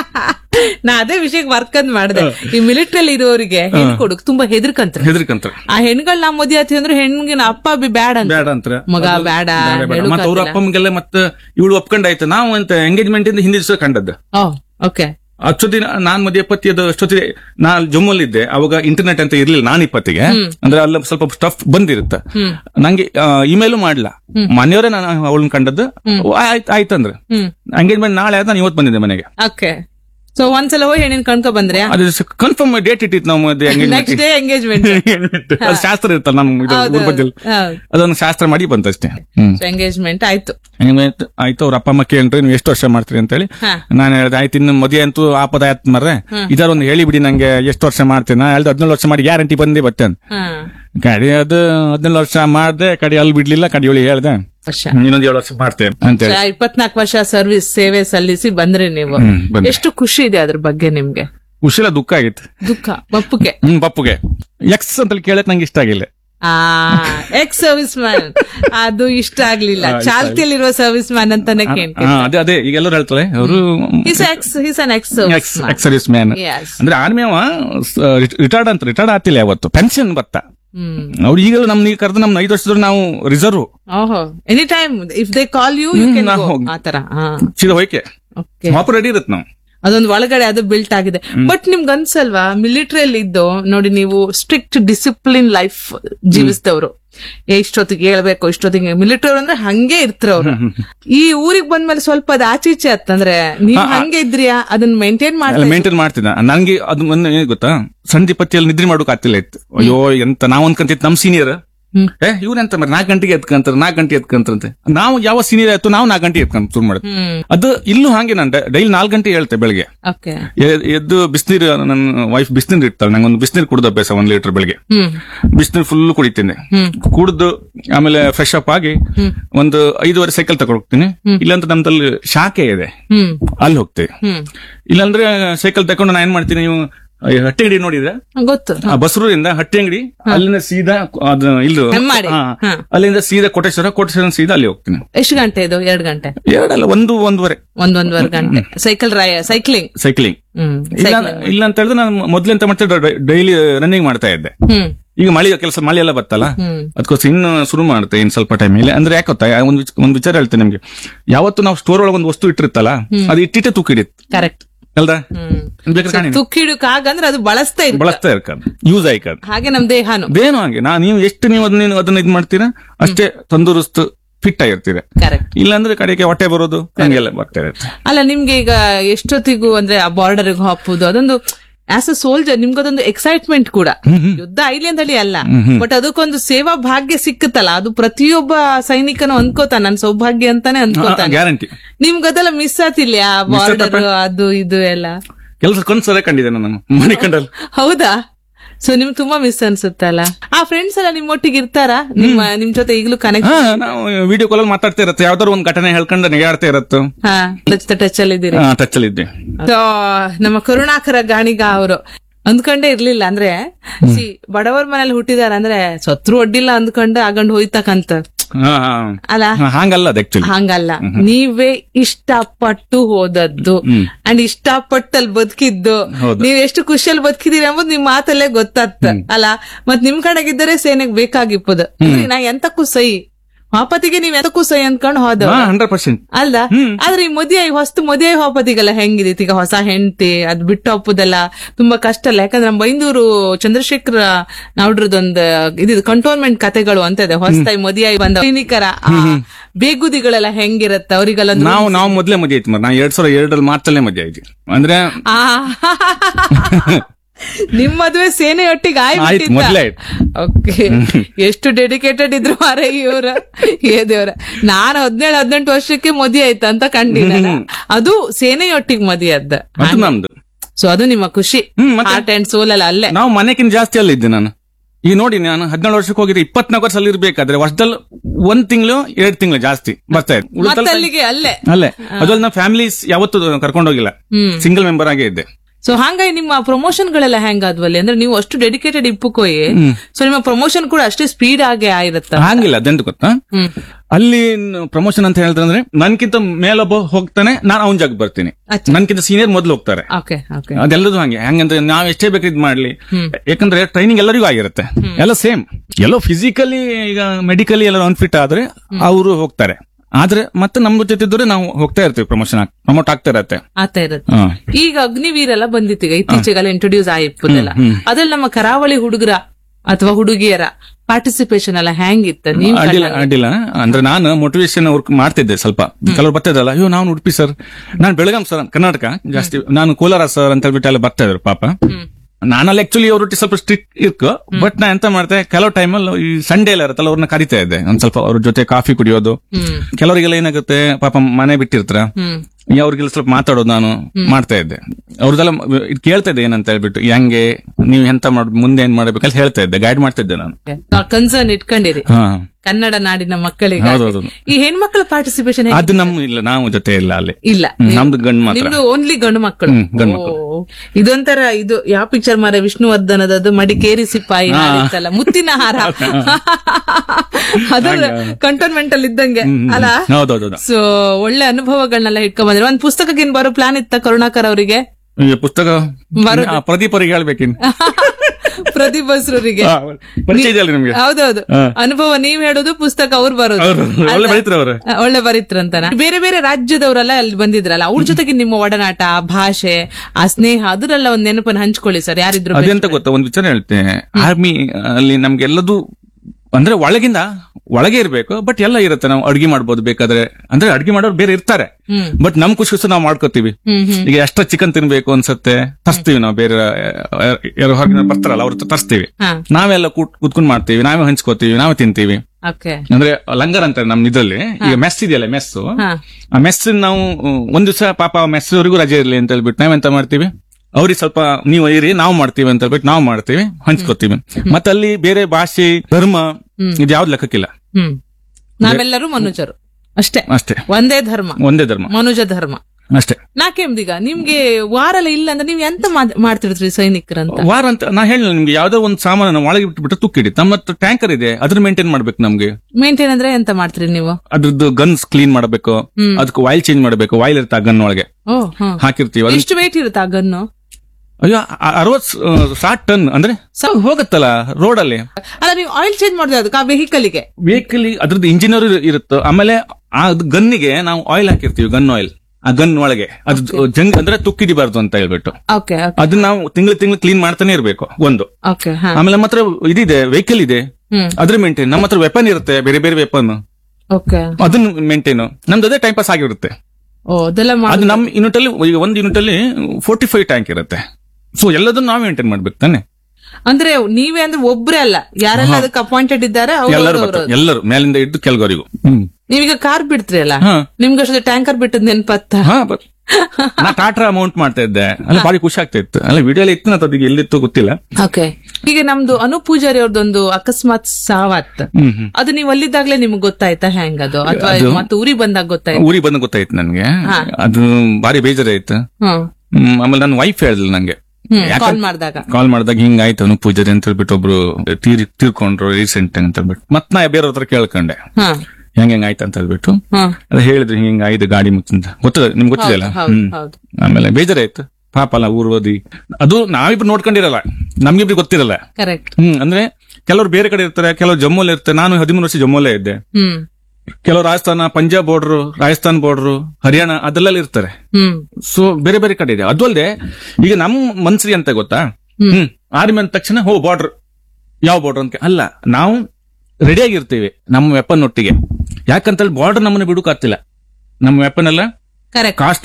ನಾ ಅದೇ ವಿಷಯಕ್ಕೆ ವರ್ಕಂದ್ ಮಾಡಿದೆ ಈ ಮಿಲಿಟರಿ ಇರುವವರಿಗೆ ಹೆಣ್ ಕೊಡಕ್ ತುಂಬಾ ಹೆದರ್ಕಂತ್ರ ಹೆದರ್ಕಂತಾರೆ ಆ ಹೆಣ್ಗಳ್ ನಾ ಮದಿ ಆತಿ ಅಂದ್ರೆ ಹೆಣ್ಗಿನ ಅಪ್ಪ ಬಿ ಬ್ಯಾಡ ಅಂತ ಬೇಡ ಅಂತಾರೆ ಮಗ ಬೇಡ ಮತ್ತೆ ಅವ್ರ ಅಪ್ಪ ಅಮ್ಮಗೆಲ್ಲ ಮತ್ತೆ ಇವಳು ಒಪ್ಕೊಂಡಾಯ್ತು ನಾವು ಅಂತ ಎಂಗೇಜ್ಮೆಂಟ್ ಇಂದ ಹಿಂದೆ ದಿವಸ ಕಂಡದ್ದು ಓ ಓಕೆ ಅಷ್ಟೊತ್ತಿನ ನಾನ್ ಮದುವೆ ಎಪ್ಪತ್ತಿಯದು ಅಷ್ಟೊತ್ತಿಗೆ ನಾ ಜಮ್ಮಲ್ಲಿ ಇದ್ದೆ ಅವಾಗ ಇಂಟರ್ನೆಟ್ ಅಂತ ಇರ್ಲಿಲ್ಲ ನಾನ್ ಇಪ್ಪತ್ತಿಗೆ ಅಂದ್ರೆ ಅಲ್ಲಿ ಸ್ವಲ್ಪ ಸ್ಟಫ್ ಬಂದಿರುತ್ತೆ ನಂಗೆ ಇಮೇಲು ಮಾಡ್ಲಾ ಮನೆಯವರೇ ನಾನು ಅವಳನ್ನ ಕಂಡದ್ದು ಆಯ್ತು ಆಯ್ತಂದ್ರೆ ಹ್ಮ್ ಎಂಗೇಜ್ಮೆಂಟ್ ನಾಳೆ ಆಯ್ತು ನಾನು ಇವತ್ತು ಬಂದಿದ್ದೆ ಮನೆಗೆ ಓಕೆ ಸೊ ಒಂದ್ಸಲ ಹೋಗಿ ಹೆಣ್ಣಿನ ಕಣ್ಕೊ ಬಂದ್ರೆ ಅದು ಕನ್ಫರ್ಮ್ ಡೇಟ್ ಇಟ್ಟಿತ್ತು ನಾವು ಮದುವೆ ಎಂಗೇಜ್ಮೆಂಟ್ ನೆಕ್ಸ್ಟ್ ಡೇ ಎಂಗೇಜ್ಮೆಂಟ್ ಅದು ಶಾಸ್ತ್ರ ಇರ್ತಲ್ಲ ನಮ್ಮ ಇದು ಗುರುಪದಲ್ಲಿ ಅದೊಂದು ಶಾಸ್ತ್ರ ಮಾಡಿ ಬಂತಷ್ಟೇ ಹ್ಮ್ ಎಂಗೇಜ್ಮೆಂಟ್ ಆಯ್ತು ಎಂಗೇಜ್ಮೆಂಟ್ ಆಯ್ತು ಅವ್ರ ಅಪ್ಪ ಅಮ್ಮ ಕೇಳ್ರಿ ನೀವು ಎಷ್ಟು ವರ್ಷ ಮಾಡ್ತೀರಿ ಅಂತ ಹೇಳಿ ಹಾ. ನಾನು ಹೇಳ್ದೆ ಆಯ್ತು ಇನ್ನು ಮದುವೆ ಅಂತೂ ಆಪದ ಆಯ್ತು ಮರ್ರೆ ಇದರ ಒಂದು ಹೇಳಿಬಿಡಿ ನಂಗೆ ಎಷ್ಟು ವರ್ಷ ಮಾಡ್ತೀನಿ ನಾ ಹೇಳ್ದೆ ಹದಿನೇಳು ವರ್ಷ ಮಾಡಿ ಗ್ಯಾರಂಟಿ ಬಂದೇ ಬತ್ತೆ ಅಂತ ಹಾ ಕಡಿ ಅದು ಹದಿನೇಳು ವರ್ಷ ಮಾಡ್ದೆ ಕಡಿ ಅಲ್ಲಿ ಬಿಡ್ಲಿಲ್ಲ ಕಡಿ ಒಳಗೆ ಹೇಳ್ದೆ ವರ್ಷ ಇನ್ನೊಂದು ಏಳು ವರ್ಷ ಮಾಡ್ತೇನೆ ಅಂತ ಹೇಳಿ ಇಪ್ಪತ್ನಾಲ್ಕು ವರ್ಷ ಸರ್ವಿಸ್ ಸೇವೆ ಸಲ್ಲಿಸಿ ಬಂದ್ರಿ ನೀವು ಹ್ಮ್, ಬಂದೆ. ಎಷ್ಟು ಖುಷಿ ಇದೆ ಅದ್ರ ಬಗ್ಗೆ ನಿಮ್ಗೆ ಖುಷಿಲ ದುಃಖ ಆಗಿತ್ತು ದುಃಖ ಬಪ್ಪುಗೆ ಹ್ಮ್ ಪಪ್ಪುಗೆ ಎಕ್ಸ್ ಅಂತ ಕೇಳಕ್ ನಂಗೆ ಇಷ್ಟ ಆಗಿಲ್ಲ ಆ ಎಕ್ಸ್ ಸರ್ವಿಸ್ ಮ್ಯಾನ್ ಅದು ಇಷ್ಟ ಆಗ್ಲಿಲ್ಲ ಚಾಲ್ತಿಯಲ್ಲಿರುವ ಸರ್ವಿಸ್ ಮ್ಯಾನ್ ಅಂತಾನೆ ಕೇಳ್ತೀನಿ ಹಾ ಅದೇ ಅದೇ ಈಗ ಎಲ್ಲರೂ ಹೇಳ್ತಾರೆ ಅವರು ಹಿಸ್ ಎಕ್ಸ್ ಹಿಸ್ ಅನ್ ex ex ex service man Yes. ಅಂದ್ರೆ ಆರ್ಮಿ ಅವ ರಿಟೈರ್ಡ್ ಅಂತ ರಿಟೈರ್ಡ್ ಆಗ್ತಿಲ್ಲ ಯಾವತ್ತು ಪೆನ್ಷನ್ ಬತ್ತ ಹ್ಮ್ ಅವ್ರು ಈಗಲೂ ನಮ್ ಈಗ ಕರೆದು ನಮ್ ಐದು ವರ್ಷದ ನಾವು ರಿಸರ್ವ್ ಓಹೋ any time if they call you you can ನಾ ಗೋ ಹೋಗ್- ಆತರ ಹಾ ಸೀದಾ ಹೋಯ್ಕೆ ಓಕೆ ಮಾಪು ರೆಡಿ ಇರುತ್ತೆ ನಾವು ಅದೊಂದು ಒಳಗಡೆ ಅದು ಬಿಲ್ಟ್ ಆಗಿದೆ ಬಟ್ ನಿಮ್ಗೆ ಅನ್ಸಲ್ವಾ ಮಿಲಿಟರಿಯಲ್ಲಿ ಇದ್ದು ನೋಡಿ ನೀವು ಸ್ಟ್ರಿಕ್ಟ್ ಡಿಸಿಪ್ಲಿನ್ ಲೈಫ್ ಜೀವಿಸಿದವರು ಇಷ್ಟೊತ್ತಿಗೆ ಹೇಳ್ಬೇಕು ಇಷ್ಟೊತ್ತಿಗೆ ಮಿಲಿಟರಿ ಅಂದ್ರೆ ಹಂಗೆ ಇರ್ತಾರ ಅವ್ರು ಈ ಊರಿಗೆ ಬಂದ್ಮೇಲೆ ಸ್ವಲ್ಪ ಅದು ಆಚೆ ಈಚೆ ಆತಂದ್ರೆ ನೀವ್ ಹಂಗೆ ಇದ್ರಿಯಾ ಅದನ್ನ ಮೇಂಟೈನ್ ಮಾಡಿ ಮೇಂಟೈನ್ ಮಾಡ್ತಿದ್ದ ನನಗೆ ಅದು ಒಂದು ಏನ್ ಗೊತ್ತಾ ಸಂಜೆ ಪತ್ತಿಯಲ್ಲಿ ನಿದ್ರೆ ಮಾಡೋಕ್ ಆಗ್ತಿಲ್ಲ ಇತ್ತು ಅಯ್ಯೋ ಎಂತ ನಾವ್ ಅನ್ಕಂತಿತ್ತು ನಮ್ ಸೀನಿಯರ್ ಹ್ಮ್. ಏ ಇವ್ರೆಂತ ಮರ ನಾಲ್ಕು ಗಂಟೆಗೆ ಎತ್ಕಂತಾರೆ ನಾಲ್ಕು ಗಂಟೆ ಎತ್ಕಂತಾರಂತೆ ನಾವು ಯಾವ ಸೀನಿಯರ್ ಆಯ್ತು ನಾವು ನಾಲ್ಕು ಗಂಟೆ ಎತ್ಕೊಂಡ್ ಶುರು ಮಾಡುದು ಹ್ಮ್ ಅದು ಇಲ್ಲೂ ಹಾಗೆ ನಾನು ಡೈಲಿ ನಾಲ್ಕು ಗಂಟೆ ಹೇಳ್ತೆ ಬೆಳಿಗ್ಗೆ ಓಕೆ ಎ- ಎದ್ದು ಬಿಸಿನೀರು ನನ್ನ ವೈಫ್ ಬಿಸಿನೀರು ಇರ್ತಾಳೆ ನಂಗೆ ಒಂದು ಬಿಸಿನೀರು ಕುಡ್ದು ಅಭ್ಯಾಸ ಒಂದ್ ಲೀಟರ್ ಬೆಳಿಗ್ಗೆ ಹ್ಮ್ ಬಿಸಿನೀರು ಫುಲ್ ಕುಡಿತೀನಿ ಹ್ಮ್ ಕುಡ್ದು ಆಮೇಲೆ ಫ್ರೆಶ್ ಅಪ್ ಆಗಿ ಒಂದು ಐದುವರೆ ಸೈಕಲ್ ತಗೊಂಡು ಹೋಗ್ತೀನಿ ಇಲ್ಲಾಂದ್ರೆ ನಮ್ದಲ್ಲಿ ಶಾಖೆ ಇದೆ ಹ್ಮ್ ಅಲ್ಲಿ ಹೋಗ್ತೀವಿ ಹ್ಮ್ ಇಲ್ಲಾಂದ್ರೆ ಸೈಕಲ್ ತಕೊಂಡು ನಾನು ಏನ್ ಮಾಡ್ತೀನಿ ನೀವು ಈ ಹಟ್ಟಿ ಅಂಗಡಿ ನೋಡಿದ್ರೆ ಗೊತ್ತು ಆ ಬಸರೂರಿಂದ ಹಟ್ಟಿ ಅಂಗಡಿ ಅಲ್ಲಿಂದ ಸೀದಾ ಅದು ಇಲ್ಲಿ ಹೆಮ್ಮಾಡಿ. ಹಾ. ಹಾ. ಅಲ್ಲಿಂದ ಸೀದಾ ಕೋಟೇಶ್ವರ ಕೋಟೇಶ್ವರ ಸೀದಾ ಅಲ್ಲಿ ಹೋಗ್ತೀನಿ ಎಷ್ಟು ಗಂಟೆ ಇದು ಎರಡ್ ಗಂಟೆ ಎರಡಲ್ಲ ಒಂದು ಒಂದೂವರೆ ಒಂದ್ ಒಂದ್ವರೆ ಗಂಟೆ ಸೈಕಲ್ ರಾಯ ಸೈಕ್ಲಿಂಗ್ ಸೈಕ್ಲಿಂಗ್ ಹ್ಮ್ ಇಲ್ಲ ಇಲ್ಲ ಅಂತ ಹೇಳಿದ್ರೆ ನಾನು ಮೊದ್ಲು ಎಂತ ಮಾಡ್ತಿದ್ದೆ ಡೈಲಿ ರನ್ನಿಂಗ್ ಮಾಡ್ತಾ ಇದ್ದೆ ಹ್ಮ್ ಈಗ ಮಳೆ ಕೆಲಸ ಮಳೆ ಎಲ್ಲ ಬತ್ತಲ್ಲ ಹ್ಮ್ ಅದಕ್ಕೋಸ್ಕರ ಇನ್ನು ಶುರು ಮಾಡುತ್ತೆ ಇನ್ ಸ್ವಲ್ಪ ಟೈಮ್ ಇಲ್ಲಿ ಅಂದ್ರೆ ಯಾಕೆ ಗೊತ್ತಾ ಒಂದು ವಿಚ- ಒಂದು ವಿಚಾರ ಹೇಳ್ತೇನೆ ನಿಮ್ಗೆ ಯಾವತ್ತು ನಾವು ಸ್ಟೋರ್ ಒಳಗೆ ಒಂದು ವಸ್ತು ಇಟ್ಟಿರುತ್ತಲ್ಲ ಅದು ಇಟ್ಟಿಟ್ಟೆ ತೂಕ ಹಿಡಿಯುತ್ತೆ ಕರೆಕ್ಟ್ ಅಲ್ದ ಹ್ಮ್ ಬೇಕಾದ್ರೆ ಕಾಣಿ ತುಕ್ಕಿಡಕ್ಕಾಗಂದ್ರೆ ಅದು ಬಳಸ್ತಾ ಇರ್ತ ಬಳಸ್ತಾ ಇರ್ಕಾದ ಯೂಸ್ ಆಯ್ಕಾದ ಹಾಗೆ ನಮ್ ದೇಹನು ಅದೇನು ಹಾಗೆ ನಾ ನೀವು ಎಷ್ಟು ನೀವು ಅದನ್ನ ಅದನ್ನ ಇದ್ ಮಾಡ್ತೀರಾ ಅಷ್ಟೇ ತಂದೂರಸ್ತು ಫಿಟ್ ಆಗಿರ್ತೀರ ಕರೆಕ್ಟ್ ಇಲ್ಲಾಂದ್ರೆ ಕಡೆಗೆ ಹೊಟ್ಟೆ ಬರೋದು ಹಂಗೆಲ್ಲ ಬರ್ತಾ ಇರುತ್ತೆ ಅಲ್ಲ ನಿಮ್ಗೆ ಈಗ ಎಷ್ಟೊತ್ತಿಗೂ ಅಂದ್ರೆ ಆ ಬಾರ್ಡರ್ ಹಾಪುದು ಅದೊಂದು ಆಸ್ ಅ ಸೋಲ್ಜರ್ ನಿಮ್ಗದೊಂದು ಎಕ್ಸೈಟ್ಮೆಂಟ್ ಕೂಡ ಯುದ್ಧ ಐಲಿ ಅಂತ ಹೇಳಿ ಅಲ್ಲ ಬಟ್ ಅದಕ್ಕೊಂದು ಸೇವಾ ಭಾಗ್ಯ ಸಿಕ್ಕುತ್ತಲ್ಲ ಅದು ಪ್ರತಿಯೊಬ್ಬ ಸೈನಿಕನು ಅನ್ಕೋತಾನ ನನ್ ಸೌಭಾಗ್ಯ ಅಂತಾನೆ ಅನ್ಕೋತಾನೆ ಗ್ಯಾರಂಟಿ ನಿಮ್ಗದೆಲ್ಲ ಮಿಸ್ ಆತಿಲ್ಲ ಆ ಬಾರ್ಡರ್ ಅದು ಇದು ಎಲ್ಲ ಕೆಲಸ ಕನ್ಸರೇ ಕಂಡಿದೆ ನಾನು ಮಣಿಕಂಡಲ್ಲಿ ಹೌದಾ ಸೊ ನಿಮ್ಗೆ ತುಂಬಾ ಮಿಸ್ ಅನ್ಸುತ್ತಲ್ಲ ಆ ಫ್ರೆಂಡ್ಸ್ ಎಲ್ಲ ನಿಮ್ ಒಟ್ಟಿಗೆ ಇರ್ತಾರ ನಿಮ್ಮ ನಿಮ್ ಜೊತೆ ಈಗಲೂ ಕನೆಕ್ಟ್ ಹಾ ನಾವು ವಿಡಿಯೋ ಕಾಲ್ ಮಾತಾಡ್ತಾ ಇರತ್ತೆ ಯಾವ್ದಾದ್ರು ಒಂದು ಘಟನೆ ಹೇಳ್ಕೊಂಡು ನೆಗಾಡ್ತಾ ಇರತ್ತೆ ಹಾ ಟಚ್ ಟಚ್ ಅಲ್ಲಿ ಇದ್ದೀರಿ ಟಚ್ ಅಲ್ಲಿ ಇದ್ದೆ So, ನಮ್ಮ ಕರುಣಾಕರ ಗಾಣಿಗ ಅವರು ಅಂದ್ಕೊಂಡೇ ಇರ್ಲಿಲ್ಲ ಅಂದ್ರೆ ಸಿ ಬಡವರ ಮನೇಲಿ ಹುಟ್ಟಿದಾರ ಅಂದ್ರೆ ಸತ್ರು ಒಡ್ಡಿಲ್ಲ ಅಂದ್ಕೊಂಡು ಆಗಂಡ್ ಹೋಯ್ತಕ್ಕಂತ ಹಾ, ಹಾ. ಅಲ್ಲ ಹಾ, ಹಂಗಲ್ಲ ಅದು ಆಕ್ಚುಲಿ ಹಂಗಲ್ಲ ನೀವೇ ಇಷ್ಟಪಟ್ಟು ಹೋದದ್ದು ಅಂಡ್ ಇಷ್ಟಪಟ್ಟಲ್ಲಿ ಬದುಕಿದ್ದು ಹೌದು. ನೀವ್ ಎಷ್ಟು ಖುಷಿಯಲ್ಲಿ ಬದುಕಿದೀರಿ ಎಂಬುದು ನಿಮ್ ಮಾತಲ್ಲೇ ಗೊತ್ತಾಗ್ತ ಅಲ್ಲ ಮತ್ ನಿಮ್ ಕಡೆಗಿದ್ದರೆ ಸೇನೆಗ್ ಬೇಕಾಗಿಪ್ಪದ ನಾ ಎಂತಕ್ಕೂ ಸೈ ವಾಪತಿಗೆ ನೀವ್ ಎಂತಕ್ಕೂ ಸೈ ಅಂದ್ಕೊಂಡು ಹೋದವ ಹಂಡ್ರೆಡ್ ಪರ್ಸೆಂಟ್ ಅಲ್ದ ಆದ್ರೆ ಈ ಮದುವೆ ಹೊಸ್ತು ಮದುವೆ ಹೋಪತಿಗೆಲ್ಲ ಹೆಂಗಿದೀತಿ ಈಗ ಹೊಸ ಹೆಂಡತಿ ಅದ್ ಬಿಟ್ಟು ಹೋಪದೆಲ್ಲ ತುಂಬಾ ಕಷ್ಟ ಅಲ್ಲ ಯಾಕಂದ್ರೆ ನಮ್ಮ ಬೈಂದೂರು ಚಂದ್ರಶೇಖರ ನಾವ್ರದೊಂದು ಇದು ಕಂಟೋನ್ಮೆಂಟ್ ಕತೆಗಳು ಅಂತ ಇದೆ ಹೊಸದಾಗಿ ಮದುವೆ ಬಂದ ಸೈನಿಕರ ಆ ಬೇಗುದಿಗಳೆಲ್ಲ ಹೆಂಗಿರತ್ತ ಅವರಿಗೆಲ್ಲ ನಾವು ನಾವು ಮೊದ್ಲೇ ಮದುವೆ ಆಯ್ತು ಮರ ನಾ ಎರಡ್ ಸಾವಿರದ ಎರಡರಲ್ಲಿ ಮಾರ್ಚಲ್ಲೇ ಮದುವೆ ಆಯ್ತು ಅಂದ್ರೆ ಆ ನಿಮ್ ಮದ್ವೆ ಸೇನೆಯೊಟ್ಟಿಗೆ ಆಯ್ತು, ಮೊದ್ಲೇ ಆಯ್ತು. ಓಕೆ ಎಷ್ಟು ಡೆಡಿಕೇಟೆಡ್ ಇದ್ರು ಮಾರ ಇವ್ರ ಏ ದೇವ್ರ ನಾನು ಹದಿನೇಳು ಹದಿನೆಂಟು ವರ್ಷಕ್ಕೆ ಮದುವೆ ಆಯ್ತು ಅಂತ ಕಂಡಿನ ಅದು ಸೇನೆಯೊಟ್ಟಿಗೆ ಮದುವೆ ಅದ್ದ ಅದು ನಮ್ದು ಸೊ ಅದು ನಿಮ್ಮ ಖುಷಿ ಹ್ಮ್, ಮತ್ತೆ? ಹಾರ್ಟ್ ಅಂಡ್ ಸೋಲ್ ಅಲ್ಲ ಅಲ್ಲೇ ನಾವು ಮನೆಗಿಂತ ಜಾಸ್ತಿ ಅಲ್ಲಿ ಇದ್ದೆ ನಾನು ಈಗ ನೋಡಿ ನಾನು ಹದಿನೇಳು ವರ್ಷಕ್ಕೆ ಹೋಗಿದ್ರೆ ಇಪ್ಪತ್ನಾಲ್ಕು ವರ್ಷ ಅಲ್ಲಿ ಇರ್ಬೇಕಾದ್ರೆ ವರ್ಷದಲ್ಲಿ ಒಂದ್ ತಿಂಗಳು ಎರಡ್ ತಿಂಗಳು ಜಾಸ್ತಿ ಬರ್ತಾ ಇತ್ತು ಮತ್ತೆ ಉಳಿದೆಲ್ಲ- ಅಲ್ಲಿಗೆ ಅಲ್ಲೇ ಅಲ್ಲೇ ಅದ್ರಲ್ಲಿ ನಾವು ಫ್ಯಾಮಿಲೀಸ್ ಯಾವತ್ತೂ ಕರ್ಕೊಂಡು ಹೋಗಿಲ್ಲ ಹ್ಮ್ ಸಿಂಗಲ್ ಮೆಂಬರ್ ಆಗೇ ಇದ್ದೆ ಸೊ ಹಂಗಾಗಿ ನಿಮ್ಮ ಪ್ರಮೋಷನ್ ಗಳೆಲ್ಲ ಹೆಂಗ್ ಆದ್ವಲ್ಲಿ ಅಂದ್ರೆ ನೀವು ಅಷ್ಟು ಡೆಡಿಕೇಟೆಡ್ ಇಪ್ಪುಕೋಯಿ ಸೊ ನಿಮ್ಮ ಪ್ರಮೋಷನ್ ಕೂಡ ಅಷ್ಟೇ ಸ್ಪೀಡ್ ಆಗೇ ಆಗಿರುತ್ತ ಹಂಗಿಲ್ಲ ಅದೆಂತ ಗೊತ್ತಾ ಹ್ಮ್ ಅಲ್ಲಿ ಪ್ರಮೋಷನ್ ಅಂತ ಹೇಳಿದ್ರೆ ನನ್ಕಿಂತ ಮೇಲೊಬ್ಬ ಹೋಗ್ತಾನೆ ನಾನು ಅವನ ಜಾಗ ಬರ್ತೀನಿ ಅಚ್ಚ. ನನ್ಕಿಂತ ಸೀನಿಯರ್ ಮೊದಲು ಹೋಗ್ತಾರೆ ಓಕೆ ಓಕೆ ಅದೆಲ್ಲದು ಹಂಗೆ ಹಂಗಂದ್ರೆ ನಾವ್ ಎಷ್ಟೇ ಬೇಕು ಇದ್ ಮಾಡ್ಲಿ ಯಾಕಂದ್ರೆ ಟ್ರೈನಿಂಗ್ ಎಲ್ಲರಿಗೂ ಆಗಿರುತ್ತೆ ಎಲ್ಲ ಸೇಮ್ ಎಲ್ಲೋ ಫಿಸಿಕಲಿ ಈಗ ಮೆಡಿಕಲಿ ಎಲ್ಲ ಅನ್ಫಿಟ್ ಆದ್ರೆ ಅವರು ಹೋಗ್ತಾರೆ ಆದ್ರೆ ಮತ್ತೆ ನಮ್ಮ ಜೊತೆ ಇದ್ರೆ ನಾವು ಹೋಗ್ತಾ ಇರ್ತೀವಿ ಪ್ರಮೋಷನ್ ಪ್ರಮೋಟ್ ಆಗ್ತಾ ಇರತ್ತೆ ಆತ ಇರುತ್ತೆ ಹಾ. ಈಗ ಅಗ್ನಿವೀರ್ ಎಲ್ಲ ಬಂದಿತ್ತು ಈಗ ಇತ್ತೀಚೆಗೆಲ್ಲ ಇಂಟ್ರೊಡ್ಯೂಸ್ ಆಗಿಪ್ಪದೆಲ್ಲ ಅದ್ರಲ್ಲಿ ನಮ್ಮ ಕರಾವಳಿ ಹುಡುಗರ ಅಥವಾ ಹುಡುಗಿಯರ ಪಾರ್ಟಿಸಿಪೇಷನ್ ಎಲ್ಲ ಹೆಂಗಿತ್ತ ನೀವು ಅಡ್ಡಿಲ್ಲ ಅಡ್ಡಿಲ್ಲ ಅಂದ್ರೆ ನಾನು ಮೋಟಿವೇಶನ್ ವರ್ಕ್ ಮಾಡ್ತಿದ್ದೆ ಸ್ವಲ್ಪ ಕೆಲವರು ಬರ್ತಿದ್ದಲ್ಲ ಅಯ್ಯೋ ನಾನು ಉಡುಪಿ ಸರ್ ನಾನು ಬೆಳಗಾಂ ಸರ್ ಕರ್ನಾಟಕ ಜಾಸ್ತಿ ನಾನು ಕೋಲಾರ ಸರ್ ಅಂತ ಹೇಳ್ಬಿಟ್ಟು ಎಲ್ಲ ಬರ್ತಾ ಇದ್ರು ಪಾಪ ನಾನಲ್ಲಿ ಆಕ್ಚುಲಿ ಅವ್ರೊಟ್ಟಿಗೆ ಸ್ವಲ್ಪ ಸ್ಟ್ರಿಕ್ಟ್ ಇರ್ಕು ಬಟ್ ನಾ ಎಂತ ಮಾಡ್ತೆ ಕೆಲವು ಟೈಮಲ್ಲಿ ಈ ಸಂಡೇ ಎಲ್ಲ ಇರುತ್ತಲ್ಲ ಅವ್ರನ್ನ ಕರಿತಾ ಇದ್ದೆ ಒಂದ್ ಸ್ವಲ್ಪ ಅವ್ರ ಜೊತೆ ಕಾಫಿ ಕುಡಿಯೋದು ಹ್ಮ್ ಕೆಲವರಿಗೆಲ್ಲ ಏನಾಗುತ್ತೆ ಪಾಪ ಮನೆ ಬಿಟ್ಟಿರ್ತಾರ ಹ್ಮ್ ಈ ಅವ್ರಿಗೆಲ್ಲ ಸ್ವಲ್ಪ ಮಾತಾಡೋದು ನಾನು ಮಾಡ್ತಾ ಇದ್ದೆ ಅವ್ರದೆಲ್ಲ ಇದ್ ಕೇಳ್ತಾ ಇದ್ದೆ ಏನಂತ ಹೇಳ್ಬಿಟ್ಟು ಹೆಂಗೆ ನೀವು ಎಂತ ಮಾಡ್ ಮುಂದೆ ಏನ್ ಮಾಡ್ಬೇಕಂತ ಹೇಳ್ತಾ ಇದ್ದೆ ಗೈಡ್ ಮಾಡ್ತಿದ್ದೆ ನಾನು ಕನ್ಸರ್ನ್ ಇಟ್ಕೊಂಡಿರಿ ಹಾ ಕನ್ನಡ ನಾಡಿನ ಮಕ್ಕಳಿಗೆ ಹೌದೌದು ಈ ಹೆಣ್ಮಕ್ಳ ಪಾರ್ಟಿಸಿಪೇಷನ್ ಅದು ನಮ್ಮ ಇಲ್ಲ ನಾವು ಜೊತೆ ಇಲ್ಲ ಅಲ್ಲಿ ಇಲ್ಲ ಹ್ಮ್, ನಮ್ದು ಗಂಡು ಮಾತ್ರ ನಿಮ್ದು ಓನ್ಲಿ ಗಂಡು ಮಕ್ಕಳು ಹ್ಮ್, ಗಂಡು ಮಕ್ಕಳು. ಓ, ಇದೊಂಥರ ಇದು ಯಾವ ಪಿಕ್ಚರ್ ಮಾರ ವಿಷ್ಣುವರ್ಧನದದು ಮಡಿಕೇರಿ ಸಿಪಾಯಿ ಹಾರಿತ್ತಲ್ಲ ಮುತ್ತಿನ ಹಾರ ಅದು ಕಂಟೋನ್ಮೆಂಟ್ ಅಲ್ಲಿ ಇದ್ದಂಗೆ ಅಲ್ಲ ಹೌದೌದು ಸೊ ಒಳ್ಳೆ ಅನುಭವಗಳನ್ನೆಲ್ಲ ಇಟ್ಕೊಂಡ್ ಬಂದ್ರೆ ಒಂದ್ ಪುಸ್ತಕಕ್ಕೆ ಬರೋ ಪ್ಲಾನ್ ಇತ್ತ ಕರುಣಾಕರ್ ಅವರಿಗೆ ಈ ಪುಸ್ತಕ ಆ, ಪ್ರದೀಪ್ ಅವರಿಗೆ ಹೇಳ್ಬೇಕಿನ್ ಪ್ರದೀಪ್ ಬಸ್ರೂರಿಗೆ ಆ, ಪರಿಚಯ ಇದೆಯಲ್ಲ ನಿಮ್ಗೆ ಹೌದೌದು ಹಾ. ಅನುಭವ ನೀವ್ ಹೇಳೋದು ಪುಸ್ತಕ ಅವ್ರು ಬರೋದು ಅವ್ರು ಒಳ್ಳೆ ಬರೀತಾರೆ ಅವ್ರು ಆ, ಒಳ್ಳೆ ಬರೀತ್ರಂತಾನ ಬೇರೆ ಬೇರೆ ರಾಜ್ಯದವರೆಲ್ಲ ಅಲ್ಲಿ ಬಂದಿದ್ರಲ್ಲ ಅವ್ರ ಜೊತೆಗೆ ನಿಮ್ಮ ಒಡನಾಟ ಆ ಭಾಷೆ ಆ ಸ್ನೇಹ ಅದರೆಲ್ಲ ಒಂದ್ ನೆನಪನ್ನು ಹಂಚ್ಕೊಳ್ಳಿ ಸರ್ ಯಾರಿದ್ರು ಅದೆಂತ ಗೊತ್ತಾ ಒಂದ್ ವಿಚಾರ ಹೇಳ್ತೇನೆ ಆರ್ಮಿ ಅಲ್ಲಿ ನಮ್ಗೆಲ್ಲದು ಅಂದ್ರೆ ಒಳಗಿಂದ ಒಳಗೆ ಇರ್ಬೇಕು ಬಟ್ ಎಲ್ಲ ಇರುತ್ತೆ ನಾವು ಅಡ್ಗೆ ಮಾಡ್ಬೋದು ಬೇಕಾದ್ರೆ ಅಂದ್ರೆ ಅಡ್ಗೆ ಮಾಡೋರು ಬೇರೆ ಇರ್ತಾರೆ ಹ್ಮ್ ಬಟ್ ನಮ್ ಖುಷಿ ನಾವು ಮಾಡ್ಕೋತೀವಿ ಹ್ಮ್ ಹ್ಮ್ ಈಗ ಎಷ್ಟ ಚಿಕನ್ ತಿನ್ಬೇಕು ಅನ್ಸತ್ತೆ ತರ್ಸ್ತೀವಿ ನಾವು ಬೇರೆ ಆ, ಯಾರು ಹೊರಗಿನ ಬರ್ತಾರಲ್ಲ ಅವ್ರ ಹತ್ರ ತರ್ಸ್ತೀವಿ ಹಾ ನಾವೆಲ್ಲ ಕೂತ್ ಕುತ್ಕೊಂಡ್ ಮಾಡ್ತೀವಿ ನಾವೇ ಹಂಚ್ಕೋತೀವಿ ನಾವೇ ತಿಂತೀವಿ ಓಕೆ ಅಂದ್ರೆ ಲಂಗರ್ ಅಂತಾರೆ ನಮ್ ಇದ್ರಲ್ಲಿ ಈಗ ಮೆಸ್ ಇದೆಯಲ್ಲ ಮೆಸ್ ಹಾ ಆ ಮೆಸ್ ನಾವು ಅಹ್, ಒಂದ್ ದಿವಸ ಪಾಪ ಮೆಸ್ವರೆಗೂ ರಜೆ ಇರ್ಲಿ ಅಂತ ಹೇಳ್ಬಿಟ್ಟು ನಾವೆಂತ ಮಾಡ್ತೀವಿ ಅವ್ರಿಗೆ ಸ್ವಲ್ಪ ನೀವು ಇರಿ ನಾವು ಮಾಡ್ತೀವಿ ಅಂತ ಹೇಳ್ಬಿಟ್ಟು ನಾವು ಮಾಡ್ತೀವಿ ಹಂಚ್ಕೋತೀವಿ ಮತ್ತೆ ಅಲ್ಲಿ ಬೇರೆ ಭಾಷೆ ಧರ್ಮ ಇದು ಯಾವ್ದು ಲೆಕ್ಕಕ್ಕಿಲ್ಲ ಹ್ಮ್ ನಾವೆಲ್ಲರೂ ಮನುಜರು ಅಷ್ಟೇ ಅಷ್ಟೇ ಒಂದೇ ಧರ್ಮ ಒಂದೇ ಧರ್ಮ ಮನುಜ ಧರ್ಮ ಅಷ್ಟೇ ನಾಕೆಂದೀಗ ನಿಮ್ಗೆ ವಾರಲ್ಲ ಇಲ್ಲ ಅಂದ್ರೆ ನೀವ್ ಎಂತ ಮಾಡ್- ಮಾಡ್ತಿರ್ತೀರಿ ಸೈನಿಕರಂತ ವಾರ ಅಂತ ನಾ ಹೇಳಿಲ್ಲ ನಿಮ್ಗೆ ಯಾವ್ದೋ ಒಂದು ಸಾಮಾನು ಒಳಗೆ ಬಿಟ್ಬಿಟ್ಟು ತುಕ್ಕಿಡಿ ನಮ್ಮ ಹತ್ರ ಟ್ಯಾಂಕರ್ ಇದೆ ಅದ್ರ ಮೇಂಟೈನ್ ಮಾಡ್ಬೇಕು ನಮ್ಗೆ ಮೇಂಟೈನ್ ಅಂದ್ರೆ ಎಂತ ಮಾಡ್ತೀರಿ ನೀವು ಅದ್ರದ್ದು ಗನ್ಸ್ ಕ್ಲೀನ್ ಮಾಡಬೇಕು ಅದಕ್ಕೆ ವಾಯಿಲ್ ಚೇಂಜ್ ಮಾಡಬೇಕು ವಾಯಿಲ್ ಇರುತ್ತೆ ಆ ಗನ್ ಒಳಗೆ ಓ ಹಾ ಹಾಕಿರ್ತೀವಿ ಅದನ್ನ ಎಷ್ಟು ವೇಟ್ ಇರುತ್ತೆ ಆ ಗನ್ನು ಅಯ್ಯೋ ಅರವತ್ ಸಾಟ್ ಟನ್ ಅಂದ್ರೆ ಹೋಗತ್ತಲ್ಲ ರೋಡಲ್ಲಿ ಅಲ್ಲ ನೀವು ಆಯಿಲ್ ಚೇಂಜ್ ಮಾಡಿದ್ರೆ ಅದಕ್ಕೆ ಆ ವೆಹಿಕಲ್ಗೆ ವೆಹಿಕಲ್ ಅದ್ರದ್ದು ಇಂಜಿನಿಯರ್ ಇರುತ್ತೋ ಆಮೇಲೆ ಆ ಗನ್ನಿಗೆ ನಾವು ಆಯಿಲ್ ಹಾಕಿರ್ತೀವಿ ಗನ್ ಆಯಿಲ್ ಆ ಗನ್ ಒಳಗೆ ಅದು ಜಂಗ್ ಅಂದ್ರೆ ತುಕ್ಕಿಡಿಬಾರ್ದು ಅಂತ ಹೇಳ್ಬಿಟ್ಟು ಓಕೆ ಅದನ್ನ ನಾವು ತಿಂಗಳು ತಿಂಗಳು ಕ್ಲೀನ್ ಮಾಡ್ತಾನೆ ಇರ್ಬೇಕು ಒಂದು ಓಕೆ ಹಾ ಆಮೇಲೆ ನಮ್ಮ ಹತ್ರ ಇದಿದೆ ವೆಹಿಕಲ್ ಇದೆ ಹ್ಮ್ ಅದ್ರ ಮೇಂಟೈನ್ ನಮ್ಮ ಹತ್ರ ವೆಪನ್ ಇರುತ್ತೆ ಬೇರೆ ಬೇರೆ ವೆಪನ್ ಓಕೆ ಅದನ್ನ ಮೇಂಟೈನ್ ನಮ್ದು ಅದೇ ಟೈಮ್ ಪಾಸ್ ಆಗಿರುತ್ತೆ ಓ ಅದೆಲ್ಲ ಮಾಡ್- ಅದು ನಮ್ಮ ಯೂನಿಟ್ ಅಲ್ಲಿ ಈಗ ಒಂದು ಯೂನಿಟ್ ಅಲ್ಲಿ ಫೋರ್ಟಿ ಫೈವ್ ಟ್ಯಾಂಕ್ ಇರುತ್ತೆ ಸೊ ಎಲ್ಲದನ್ನು ನಾವು ಮೇಂಟೈನ್ ಮಾಡ್ಬೇಕು ತಾನೆ ಅಂದ್ರೆ ನೀವೇ ಅಂದ್ರೆ ಒಬ್ರೇ ಅಲ್ಲ ಯಾರೆಲ್ಲ ಅದಕ್ಕೆ ಅಪಾಯಿಂಟೆಡ್ ಇದ್ದಾರೆ ಅವ್ರು ಎಲ್ಲರೂ ಅವ್ರು- ಬರ್ತಾರೆ ಎಲ್ಲರೂ ಮೇಲಿಂದ ಹಿಡಿದು ಕೆಳಗವರೆಗೂ ಹ್ಮ್ ನೀವೀಗ ಕಾರ್ ಬಿಡ್ತೀರಿ ಅಲ್ಲ ಹಾ ನಿಮ್ಗೆ ಅಷ್ಟೇ ಟ್ಯಾಂಕರ್ ಬಿಟ್ಟದ್ ನೆನ್ಪತ್ತ ಹಾ ಬಟ್ ನಾ ಟಾಟ್ರಾ ಅಮೌಂಟ್ ಮಾಡ್ತಾ ಇದ್ದೆ ಅಲ್ಲ ಭಾರಿ ಖುಷಿ ಆಗ್ತಾ ಇತ್ತು ಅಲ್ಲ ವಿಡಿಯೋ ಇತ್ತು ನಾ ಅದಿಗೆ ಎಲ್ಲಿತ್ತು ಗೊತ್ತಿಲ್ಲ ಓಕೆ ಈಗ ನಮ್ದು ಅನು ಪೂಜಾರಿ ಅವ್ರದ್ದೊಂದು ಅಕಸ್ಮಾತ್ ಸಾವತ್ ಹ್ಮ್ ಹ್ಮ್ ಅದು ನೀವು ಅಲ್ಲಿದ್ದಾಗ್ಲೇ ನಿಮ್ಗೆ ಗೊತ್ತಾಯ್ತಾ ಹೆಂಗ್ ಅದು ಅಥವಾ ಮತ್ತೆ ಊರಿಗೆ ಬಂದಾಗ ಗೊತ್ತಾಯ್ತು ಊರಿಗೆ ಬಂದು ಗೊತ್ತಾಯ್ತು ನನ್ಗೆ ಅದು ಭಾರಿ ಬೇಜಾರಾಯ್ತು ಹ್ಮ್ ಹ್ಮ್ ಆಮೇಲೆ ನನ್ನ ವೈಫ್ ಹೇಳಿದ್ಲು ನಂಗೆ ಹ್ಮ್ ಕಾಲ್ ಮಾಡಿದಾಗ ಕಾಲ್ ಮಾಡಿದಾಗ ಹಿಂಗಾಯ್ತು ಅನು ಪೂಜಾರಿ ಅಂತ ಹೇಳ್ಬಿಟ್ಟು ಒಬ್ರು ತೀರ್ ತೀರ್ಕೊಂಡ್ರು ರೀಸೆಂಟ್ ಅಂತ ಹೇಳ್ಬಿಟ್ಟು ಮತ್ ನಾ ಬೇರೆ ಹತ್ರ ಕೇಳ್ಕೊಂಡೆ ಹಾ ಹೆಂಗ್ ಹೆಂಗ್ ಆಯ್ತು ಅಂತ ಹೇಳ್ಬಿಟ್ಟು ಹಾ ಅದು ಹೇಳಿದ್ರು ಹಿಂಗ ಆಯ್ತು ಗಾಡಿ ಮುಚ್ಚಿಂದ ಗೊತ್ತದ ನಿಮ್ಗೆ ಗೊತ್ತಿದೆಯಲ್ಲ ಹೌದು ಹ್ಮ್ ಹೌದು ಆಮೇಲೆ ಬೇಜಾರಾಯ್ತು ಪಾಪ ಅಲ್ಲ ಊರ್ ಓದಿ ಅದು ನಾವಿಬ್ರು ನೋಡ್ಕೊಂಡಿರಲ್ಲ ನಮ್ಗಿಬ್ರು ಗೊತ್ತಿರಲ್ಲ ಕರೆಕ್ಟ್ ಹ್ಮ್ ಅಂದ್ರೆ ಕೆಲವರು ಬೇರೆ ಕಡೆ ಇರ್ತಾರೆ ಕೆಲವರು ಜಮ್ಮುಲ್ ಇರ್ತಾರೆ ನಾನು ಹದಿಮೂರು ವರ್ಷ ಜಮ್ಮುಲೇ ಇದ್ದೆ ಹ್ಮ್ ಕೆಲವರು ರಾಜಸ್ಥಾನ ಪಂಜಾಬ್ ಬಾರ್ಡ್ರು ರಾಜಸ್ಥಾನ್ ಬಾರ್ಡ್ರು ಹರಿಯಾಣ ಅದೆಲ್ಲ ಇರ್ತಾರೆ ಹ್ಮ್ ಸೊ ಬೇರೆ ಬೇರೆ ಕಡೆ ಇದೆ ಅದು ಅಲ್ಲದೆ ಈಗ ನಮ್ ಮನ್ಸ್ರಿ ಅಂತ ಗೊತ್ತಾ ಹ್ಮ್ ಆರ್ಮಿ ಅಂದ ತಕ್ಷಣ ಹೋ ಬಾರ್ಡರ್ ಯಾವ ಬಾರ್ಡರ್ ಅಂತ ಅಲ್ಲ ನಾವು ರೆಡಿ ಆಗಿರ್ತೀವಿ ನಮ್ಮ ವೆಪನ್ ಒಟ್ಟಿಗೆ ಯಾಕಂತ ಬಾರ್ಡರ್ ನಮ್ಮನ್ನ ಬಿಡುಕಾಗ್ತಿಲ್ಲ ನಮ್ಮ ವೆಪನ್ ಎಲ್ಲ ಕರೆಕ್ಟ್ ಕಾಸ್ಟ್ಲಿ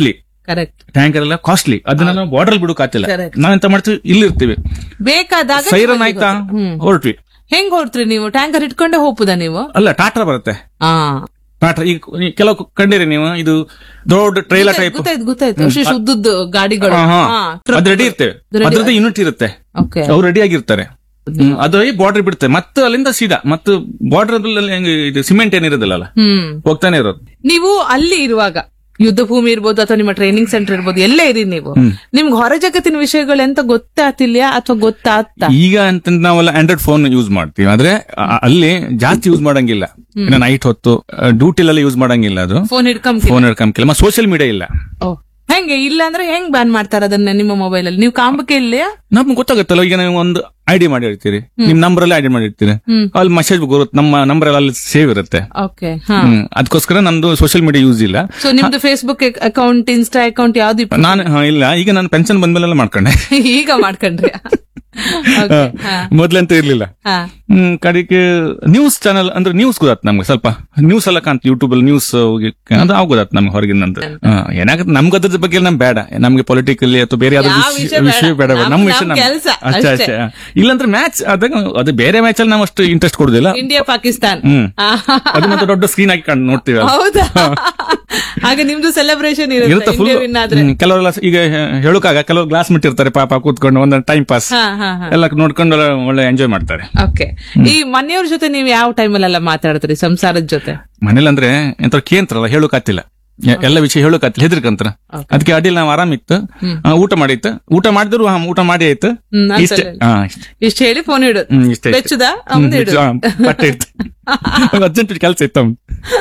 ಕರೆಕ್ಟ್ ಟ್ಯಾಂಕರ್ ಎಲ್ಲ ಕಾಸ್ಟ್ಲಿ ಅದನ್ನ ನಾವು ಬಾರ್ಡರ್ ಬಿಡೋಕಾತಿಲ್ಲ Correct. ನಾವೆಂತ ಮಾಡ್ತೀವಿ ಇಲ್ಲಿ ಇರ್ತೀವಿ ಬೇಕಾದಾಗ ಸೈರನ್ ಆಯ್ತಾ ಹ್ಮ್. ಹೊರಟ್ವಿ ಹೆಂಗ್ ಹೊರಟ್ರಿ ನೀವು ಟ್ಯಾಂಕರ್ ಇಟ್ಕೊಂಡೆ ಹೋಗ್ಬೋದಾ ನೀವು ಅಲ್ಲ ಟಾಟಾ ಬರುತ್ತೆ ಹಾ ಟಾಟಾ ಈಗ ಈ ಕೆಲವು ಕಂಡಿರಿ ನೀವು ಇದು ದೊಡ್ಡ ಟ್ರೈಲರ್ ಟೈಪ್ ಗೊತ್ತಾಯ್ತು ಗೊತ್ತಾಯ್ತು ವಿಶೇಷ ಉದ್ದದ್ದು ಗಾಡಿಗಳು ಅದು ರೆಡಿ ಇರ್ತೇವೆ ಅದ್ರದ್ದು ಯೂನಿಟ್ ಇರುತ್ತೆ ಓಕೆ ಅವ್ರು ರೆಡಿ ಆಗಿರ್ತಾರೆ ಹ್ಮ್, ಅದು ಬಾರ್ಡರ್ ಬಿಡುತ್ತೆ ಮತ್ತೆ ಅಲ್ಲಿಂದ ಸೀದಾ ಮತ್ತು ಬಾರ್ಡರ್ ಇದು ಸಿಮೆಂಟ್ ಏನಿರೋದಿಲ್ಲ ಹ್ಮ್ ಹೋಗ್ತಾನೆ ಇರೋದು ನೀವು ಅಲ್ಲಿ ಇರುವಾಗ ಯುದ್ಧ ಭೂಮಿ ಇರ್ಬೋದು ಅಥವಾ ನಿಮ್ಮ ಟ್ರೈನಿಂಗ್ ಸೆಂಟರ್ ಇರ್ಬೋದು ಎಲ್ಲೇ ಇರಿ ನೀವು ನಿಮ್ಗೆ ಹೊರ ಜಗತ್ತಿನ ವಿಷಯಗಳು ಎಂತ ಗೊತ್ತಾತಿಲ್ಯಾ ಅಥವಾ ಗೊತ್ತಾಗ್ತಾ ಈಗ ಅಂತ ನಾವೆಲ್ಲ ಆಂಡ್ರಾಯ್ಡ್ ಫೋನ್ ಯೂಸ್ ಮಾಡ್ತೀವಿ ಆದ್ರೆ ಅ- ಅಲ್ಲಿ ಜಾಸ್ತಿ ಯೂಸ್ ಮಾಡಂಗಿಲ್ಲ ಇನ್ನು ನೈಟ್ ಹೊತ್ತು ಡ್ಯೂಟಿಲೆಲ್ಲ ಯೂಸ್ ಮಾಡಂಗಿಲ್ಲ ಅದು ಫೋನ್ ಹಿಡ್ಕೊಂಡ್ ಫೋನ್ ಹಿಡ್ಕೊಂಬಿಲ್ಲ ಮತ್ತೆ ಸೋಷಿಯಲ್ ಮೀಡಿಯಾ ಇಲ್ಲ ಓ ಹೆಂಗೆ ಇಲ್ಲ ಅಂದ್ರೆ ಹೆಂಗ್ ಬ್ಯಾನ್ ಮಾಡ್ತಾರ ಅದನ್ನ ನಿಮ್ಮ ಮೊಬೈಲ್ ಅಲ್ಲಿ ನೀವು ಕಾಂಬಕ್ಕೆ ಇಲ್ಲಯಾ ನಮ್ಗೆ ಗೊತ್ತಾಗುತ್ತಲ್ಲ ಈಗ ನೀವು ಒಂದು ಐಡಿ ಮಾಡಿರ್ತೀರಿ ನಿಮ್ ನಂಬರ್ ಅಲ್ಲಿ ಐಡಿ ಮಾಡಿರ್ತೀರಿ ಹ್ಮ್. ಅಲ್ಲಿ ಮೆಸೇಜ್ ಬರುತ್ತೆ ನಮ್ಮ ನಂಬರ್ ಎಲ್ಲ ಅಲ್ಲಿ ಸೇವ್ ಇರುತ್ತೆ ಓಕೆ ಹಾ ಹ್ಮ್ ಅದಕ್ಕೋಸ್ಕರ ನಮ್ದು ಸೋಷಿಯಲ್ ಮೀಡಿಯಾ ಯೂಸ್ ಇಲ್ಲ ಸೊ ನಿಮ್ದು ಫೇಸ್ಬುಕ್ ಅಕೌಂಟ್ ಇನ್ಸ್ಟಾ ಅಕೌಂಟ್ ಯಾವ್ದು ಇಪ್ಪ- ನಾನು ಹಾ, ಇಲ್ಲ ಈಗ ನಾನು ಪೆನ್ಷನ್ ಬಂದ್ಮೇಲೆಲ್ಲ ಮಾಡ್ಕೊಂಡೆ ಈಗ ಮಾಡ್ಕೊಂಡ್ರಿ Okay, ಹಾ ಮೊದ್ಲಂತ ಇರ್ಲಿಲ್ಲ ಹಾ ಹ್ಮ್ ಕಡೆಗೆ ನ್ಯೂಸ್ ಚಾನಲ್ ಅಂದ್ರೆ ನ್ಯೂಸ್ ಗೊತ್ತಾತ್ ನಮ್ಗೆ ಸ್ವಲ್ಪ ನ್ಯೂಸ್ ಎಲ್ಲ ಕಾಣ್ತು ಯೂಟ್ಯೂಬ್ ಅಲ್ಲಿ ನ್ಯೂಸ್ ಅದು ಅವ್ ಗೊತ್ತಾತ್ ನಮ್ಗೆ ಹೊರಗಿನ ಅಂತ ಏನಾಗುತ್ತೆ ನಮ್ಗೆ ಅದ್ರ ಬಗ್ಗೆ ನಮ್ ಬೇಡ ನಮ್ಗೆ ಪೊಲಿಟಿಕಲಿ ಅಥವಾ ಬೇರೆ ಯಾವ್ದು ಯಾವ ವಿಷಯ ವಿಷಯ ವಿಷಯ ಬೇಡ ಬೇಡ. ನಮ್ಮ ನಮ್- ವಿಷಯ ನಮ್ ನಮ್- ಕೆಲ್ಸ, ಅಷ್ಟೇ ಅಷ್ಟೇ. ಅಷ್ಟೇ ಇಲ್ಲಾಂದ್ರೆ ಮ್ಯಾಚ್ ಅದಾಗ ಅದು ಬೇರೆ ಮ್ಯಾಚ್ ಅಲ್ಲಿ ನಾವು ಅಷ್ಟು ಇಂಟ್ರೆಸ್ಟ್ ಕೊಡುದಿಲ್ಲ ಇಂಡಿಯಾ ಪಾಕಿಸ್ತಾನ್ ಹ್ಮ್ ಆ, ಅದು ಮತ್ತೆ ದೊಡ್ಡ ಸ್ಕ್ರೀನ್ ಹಾಕಿ ಕಂಡು ನೋಡ್ತೀವಿ ಅಲ್ಲ. ಹೌದಾ ಆಗ ನಿಮ್ದು ಸೆಲೆಬ್ರೇಷನ್ ಇರುತ್ತೆ ಇರುತ್ತೆ ಫುಲ್ ಇಂಡಿಯಾ ವಿನ್ ಆದ್ರೆ ಕೆಲವರೆಲ್ಲ ಈಗ ಹೇಳೋಕಾಗ ಕೆಲವರು ಗ್ಲಾಸ್ ಇರ್ತಾರೆ ಪಾಪ ಕೂತ್ಕೊಂಡು ಒಂದೊಂದು ಟೈಮ್ ಪಾಸ್ ಹಾ ಹಾ ಹಾ ಎಲ್ಲ ನೋಡ್ಕೊಂಡು ಒಳ್ಳೆ- ಒಳ್ಳೆ ಎಂಜಾಯ್ ಮಾಡ್ತಾರೆ ಓಕೆ ಈ ಮನೆಯವ್ರ ಜೊತೆ ನೀವು ಯಾವ ಟೈಮಲ್ಲೆಲ್ಲ ಮಾತಾಡ್ತೀರಿ ಸಂಸಾರದ ಜೊತೆ ಮನೇಲಿ ಅಂದ್ರೆ ಎಂತ ಕೇಂತ್ರಲ್ಲ ಹೇಳೋಕಾತಿಲ್ಲ ಎ- ಎಲ್ಲ ವಿಷಯ ಹೇಳೋಕಾತಿಲ್ಲ ಹೆದರ್ಕಂತರ ಅದಕ್ಕೆ ಅಡಿಲ್ ನಾವು ಆರಾಮಿತ್ತು ಆ, ಊಟ ಮಾಡಿತ್ತು ಊಟ ಮಾಡಿದ್ರು ಹಾ, ಊಟ ಮಾಡಿ ಆಯ್ತು ಹ್ಮ್, ನಾನ್ ಇಷ್ಟೇ ಸರಿ. ಹಾ, ಇಷ್ಟೇ. ಇಷ್ಟ ಹೇಳಿ ಫೋನ್ ಇಡು ಹ್ಮ್, ಇಷ್ಟೇ ಇಷ್ಟೇ. ಬೆಚ್ಚುದ ಹ್ಮ್, ಅವ್ನ್ದು ಇಡು ಹಾ, ಬಟ್ಟೆ ಇತ್ತು ಅರ್ಜೆಂಟ್ ಕೆಲಸ ಇತ್ತು ಅವ್ನು.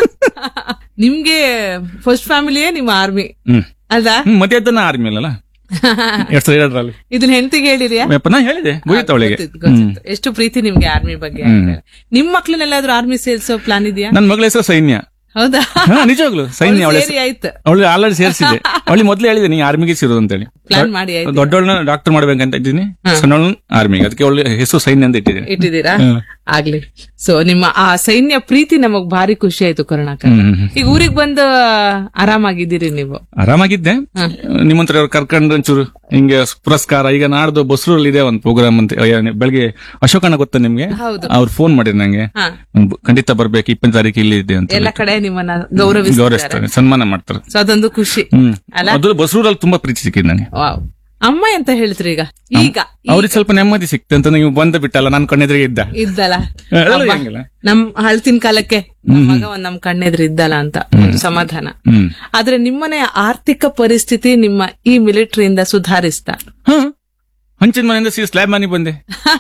ನಿಮ್ಗೆ ಫಸ್ಟ್ ಫ್ಯಾಮಿಲಿಯೇ ನಿಮ್ಮ ಆರ್ಮಿ ಹ್ಮ್ ಅಲ್ವಾ ಹ್ಮ್, ಮತ್ತೆ ಅದನ್ನ ಆರ್ಮಿ ಅಲ್ಲ ಎರಡ್ ಸಾವಿರದ ಎರಡರಲ್ಲಿ ಇದನ್ನ ಹೆಂಡತಿಗೆ ಹೇಳಿರಿಯಾ ಯಪ್ಪ, ನಾ ಹೇಳಿದೆ ಮುಗಿತು ಅವಳಿಗೆ ಗೊತ್ತಿತ್ತು, ಗೊತ್ತಿತ್ತು. ಎಷ್ಟು ಪ್ರೀತಿ ನಿಮ್ಗೆ ಆರ್ಮಿ ಬಗ್ಗೆ ನಿಮ್ ಮಕ್ಳನ್ನೆಲ್ಲಾದ್ರೂ ಆರ್ಮಿ ಸೇರ್ಸೋ ಪ್ಲಾನ್ ಇದೆಯಾ ನನ್ ಮಗಳ ಹೆಸರು ಸೈನ್ಯ ಹೌದಾ ಹಾ ನಿಜವಾಗ್ಲು ಸೈನ್ಯ ಅವಳ ಸೇರಿ ಆಯ್ತು ಅವಳು ಆಲ್ರೆಡಿ ಸೇರಿಸಿದೆ ಅವಳಿಗೆ ಮೊದ್ಲೇ ಹೇಳಿದೆ ನೀ ಆರ್ಮಿಗೆ ಸೇರೋದು ಅಂತೇಳಿ ಪ್ಲಾನ್ ಮಾಡಿ ಆಯ್ತು ದೊಡ್ಡವಳನ್ನ ಡಾಕ್ಟರ್ ಮಾಡ್ಬೇಕಂತ ಇದ್ದೀನಿ ಸಣ್ಣವಳನ್ನ ಆರ್ಮಿಗೆ ಅದಕ್ಕೆ ಅವಳು ಹೆಸರು ಸೈನ್ಯ ಅಂತ ಇಟ್ಟಿದ್ದೀನಿ ಇಟ್ಟಿದ್ದೀರಾ ಹ್ಮ್. ಆಗ್ಲಿ ಸೊ ನಿಮ್ಮ ಆ ಸೈನ್ಯ ಪ್ರೀತಿ ನಮಗ್ ಭಾರಿ ಖುಷಿ ಆಯ್ತು ಕರುಣಾಕರ್ ಹ್ಮ್, ಹ್ಮ್, ಹ್ಮ್. ಈಗ ಊರಿಗೆ ಬಂದು ಆರಾಮಾಗಿದ್ದೀರಿ ನೀವು ಆರಾಮಾಗಿದ್ದೆ ನಿಮ್ಮಂತರ ಅವ್ರು ಕರ್ಕೊಂಡು ಒಂಚೂರು ಹಿಂಗೆ ಪುರಸ್ಕಾರ ಈಗ ನಾಡ್ದು ಬಸ್ರಲ್ಲಿ ಇದೆ ಒಂದು ಪ್ರೋಗ್ರಾಮ್ ಅಂತ ಅಯ್ಯ, ಬೆಳಗ್ಗೆ ಅಶೋಕಣ್ಣ ಗೊತ್ತಾ ನಿಮ್ಗೆ ಹೌದು ಅವ್ರು ಫೋನ್ ಮಾಡಿದ್ರು ನಂಗೆ ಹಾ ಬ- ಖಂಡಿತ ಬರ್ಬೇಕು ಇಪ್ಪತ್ತು ತಾರೀಕು ಇಲ್ಲಿ ಇದೆ ಅಂತ ಎಲ್ಲ ಕಡೆ ನಿಮ್ಮನ್ನ ಗೌರವಿಸ್ತಾರೆ ಗೌರವಿಸ್ತಾರೆ ಸನ್ಮಾನ ಮಾಡ್ತಾರೆ ಸೊ ಅದೊಂದು ಖುಷಿ ಹ್ಮ್ ಅಲ್ಲ? ಅದು ಬಸ್ರೂರಲ್ಲಿ ತುಂಬಾ ಪ್ರೀತಿ ಸಿಕ್ಕಿದ್ ನನಗೆ ವಾವ್ ಅಮ್ಮ ಎಂತ ಹೇಳ್ತೀರಿ ಈಗ ಈಗ ಅವ್ರಿಗೆ ಸ್ವಲ್ಪ ನೆಮ್ಮದಿ ಸಿಕ್ತೆ ಅಂತ ನೀವು ಬಂದ ಬಿಟ್ಟಲ್ಲ ನಾನು ಕಣ್ಣೆದ್ರಿಗೆ ಇದ್ದ ಇದ್ದಲ್ಲ ಎಲ್ಲ ಅಬ್ಬಾ, ಹೆಂಗಿಲ್ಲ? ನಮ್ ಹಳ್ತಿನ ಕಾಲಕ್ಕೆ ನಮ್ ಮಗ ಒಂದ್ ನಮ್ ಕಣ್ಣೆದ್ರು ಇದ್ದಲ್ಲ ಅಂತ ಒಂದು ಸಮಾಧಾನ ಹ್ಮ್ ಆದ್ರೆ ನಿಮ್ಮನೆ ಆರ್ಥಿಕ ಪರಿಸ್ಥಿತಿ ನಿಮ್ಮ ಈ ಮಿಲಿಟರಿಯಿಂದ ಸುಧಾರಿಸ್ತಾ ಹಾ ಹಂಚಿನ ಮನೆಯಿಂದ ಸಿ ಸ್ಲ್ಯಾಬ್ ಮನೆ ಬಂದೆ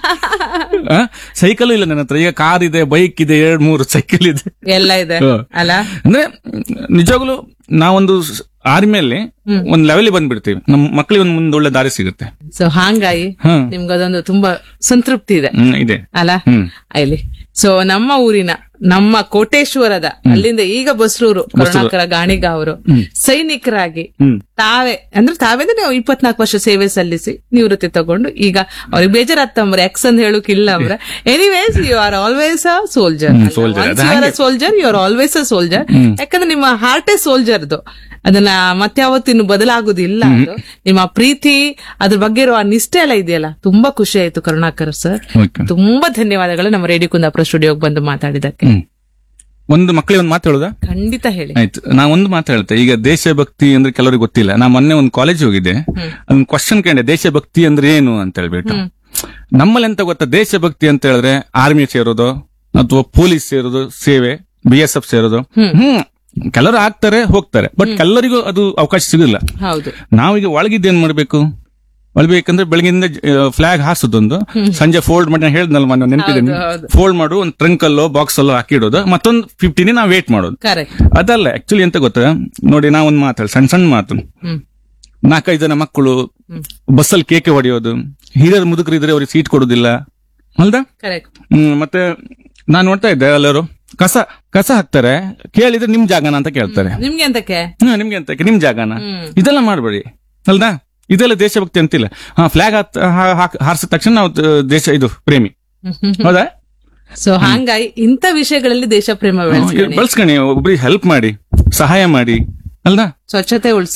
ಸೈಕಲ್ ಇಲ್ಲ ನನ್ನ ಹತ್ರ ಈಗ ಕಾರ್ ಇದೆ ಬೈಕ್ ಇದೆ ಎರಡ್ ಮೂರು ಸೈಕಲ್ ಇದೆ ಎಲ್ಲ ಇದೆ ಹಾ. ಅಲ್ಲ ಅಂದ್ರೆ ನಿಜವಾಗ್ಲು ನಾವೊಂದು ಆರ್ಮಿಯಲ್ಲಿ ಒಂದ್ ಲೆವೆಲ್ ಬಂದ್ಬಿಡ್ತೀವಿ ನಮ್ಮ ಮಕ್ಕಳಿಗೆ ಒಂದ್ ಮುಂದೆ ಒಳ್ಳೆ ದಾರಿ ಸಿಗುತ್ತೆ ಸೊ ಹಾಂಗಾಗಿ ಹ್ಮ್ ನಿಮ್ಗದೊಂದು ತುಂಬಾ ಸಂತೃಪ್ತಿ ಇದೆ ಹ್ಮ್, ಇದೆ ಅಲ್ಲ ಹ್ಮ್ ಇಲ್ಲಿ ಸೊ ನಮ್ಮ ಊರಿನ ನಮ್ಮ ಕೋಟೇಶ್ವರದ ಅಲ್ಲಿಂದ ಈಗ ಬಸ್ರೂರು ಕರುಣಾಕರ ಗಾಣಿಗ ಅವರು ಸೈನಿಕರಾಗಿ ಹ್ಮ್ ತಾವೇ ಅಂದ್ರೆ ತಾವೇ ಅಂದ್ರೆ ನೀವು ಇಪ್ಪತ್ನಾಲ್ಕು ವರ್ಷ ಸೇವೆ ಸಲ್ಲಿಸಿ ನಿವೃತ್ತಿ ತಗೊಂಡು ಈಗ ಅವ್ರಿಗೆ ಬೇಜಾರತ್ತಂಬ್ರೆ ಎಕ್ಸ್ ಅಂತ ಹೇಳೋಕಿಲ್ಲ ಅವ್ರ anyways you are always a soldier soldier. ಅದು soldier you are always a soldier ಯಾಕಂದ್ರೆ ನಿಮ್ಮ ಹಾರ್ಟೇ ಸೋಲ್ಜರ್ದು ಅದನ್ನ ಮತ್ಯಾವತ್ತಿನ್ನು ಬದಲಾಗುದಿಲ್ಲ ಅದು ನಿಮ್ಮ ಪ್ರೀತಿ ಅದ್ರ ಬಗ್ಗೆ ಇರೋ ಆ ನಿಷ್ಠೆ ಎಲ್ಲ ಇದೆಯಲ್ಲ ತುಂಬಾ ಖುಷಿ ಆಯ್ತು ಕರುಣಾಕರ್ ಸರ್ ಓಕೆ ತುಂಬಾ ಧನ್ಯವಾದಗಳು ನಮ್ಮ ರೇಡಿಯೋ ಕುಂದಾಪುರ ಸ್ಟುಡಿಯೋಗೆ ಬಂದು ಮಾತಾಡಿದಕ್ಕೆ ಹ್ಮ್ ಒಂದು ಮಕ್ಕಳಿಗೆ ಒಂದು ಮಾತು ಹೇಳುದಾ ಖಂಡಿತ ಹೇಳಿ ಆಯ್ತು ನಾ ಒಂದು ಮಾತು ಹೇಳ್ತೆ ಈಗ ದೇಶಭಕ್ತಿ ಅಂದ್ರೆ ಕೆಲವರಿಗೆ ಗೊತ್ತಿಲ್ಲ ನಾ ಮೊನ್ನೆ ಒಂದು ಕಾಲೇಜ್ ಹೋಗಿದ್ದೆ ಅದೊಂದು ಕ್ವಶನ್ ಕೇಳಿದೆ ದೇಶಭಕ್ತಿ ಅಂದ್ರೆ ಏನು ಅಂತ ಹೇಳ್ಬಿಟ್ಟು ನಮ್ಮಲ್ಲಿ ಎಂತ ಗೊತ್ತಾ ದೇಶಭಕ್ತಿ ಅಂತ ಹೇಳಿದ್ರೆ ಆರ್ಮಿ ಸೇರೋದು ಅಥವಾ ಪೊಲೀಸ್ ಸೇರೋದು ಸೇವೆ ಬಿ ಎಸ್ ಎಫ್ ಸೇರೋದು ಹ್ಮ್ ಕೆಲವರು ಆಗ್ತಾರೆ ಹೋಗ್ತಾರೆ ಬಟ್ ಎಲ್ಲರಿಗೂ ಅದು ಅವಕಾಶ ಸಿಗಲ್ಲ ಹೌದು ನಾವೀಗ ಒಳಗಿದ್ದೇನ್ ಮಾಡ್ಬೇಕು ಒಳಬೇಕಂದ್ರೆ ಬೆಳಗಿಂದ ಫ್ಲಾಗ್ ಹಾರಿಸೋದೊಂದು ಸಂಜೆ ಫೋಲ್ಡ್ ಮಾಡಿ ನಾನು ಹೇಳ್ದಲ್ಲ ಮೊನ್ನೆ ನೆನಪಿದ್ದೀನಿ ಹೌದು. ಫೋಲ್ಡ್ ಮಾಡು ಒಂದು ಟ್ರಂಕ್ ಅಲ್ಲೋ ಬಾಕ್ಸ್ ಅಲ್ಲೋ ಹಾಕಿಡೋದು ಮತ್ತೊಂದು ಫಿಫ್ಟೀನ್ ನಾವು ವೇಟ್ ಮಾಡೋದು ಕರೆಕ್ಟ್ ಅದಲ್ಲ ಆಕ್ಚುಲಿ ಎಂತ ಗೊತ್ತಾ ನೋಡಿ ನಾ ಒಂದು ಮಾತಾಡಿ ಸಣ್ಣ ಸಣ್ಣ ಮಾತು ಹ್ಮ್ ನಾಲ್ಕೈದು ಜನ ಮಕ್ಕಳು ಬಸ್ಸಲ್ಲಿ ಕೇಕೆ ಹೊಡೆಯೋದು ಹಿರಿಯರು ಮುದುಕರು ಇದ್ರೆ ಅವ್ರಿಗೆ ಸೀಟ್ ಕೊಡೋದಿಲ್ಲ ಅಲ್ದಾ ಕರೆಕ್ಟ್ ಹ್ಮ್ ಮತ್ತೆ ನಾನ್ ನೋಡ್ತಾ ಇದ್ದೆ ಎಲ್ಲರೂ ಕಸ ಕಸ ಹಾಕ್ತಾರೆ ಕೇಳಿದ್ರೆ ನಿಮ್ ಜಾಗನ ಅಂತ ಕೇಳ್ತಾರೆ ನಿಮ್ಗೆ ಎಂತಕ್ಕೆ ಹ್ಮ್ ನಿಮ್ಗೆ ಅಂತ ನಿಮ್ ಜಾಗನ ಹ್ಮ್. ಇದೆಲ್ಲ ಮಾಡ್ಬೇಡಿ ಅಲ್ದಾ ಇದೆಲ್ಲ ದೇಶಭಕ್ತಿ ಅಂತಿಲ್ಲ ಹಾ ಫ್ಲಾಗ್ ಹಾರಿಸಿದ ತಕ್ಷಣ ನಾವು ದ- ದೇಶ ಇದು ಪ್ರೇಮಿ ಹೌದಾ ಸೊ ಹಂಗಾಗಿ ಇಂಥ ವಿಷಯಗಳಲ್ಲಿ ದೇಶ ಪ್ರೇಮ ಬೆಳೆಸ್ಕೊಳ್ಳಿ ಬಳಸ್ಕಣಿ ಒಬ್ರಿಗೆ ಹೆಲ್ಪ್ ಮಾಡಿ ಸಹಾಯ ಮಾಡಿ ಅಲ್ದಾ ಸ್ವಚ್ಛತೆ ಉಳಿಸಿ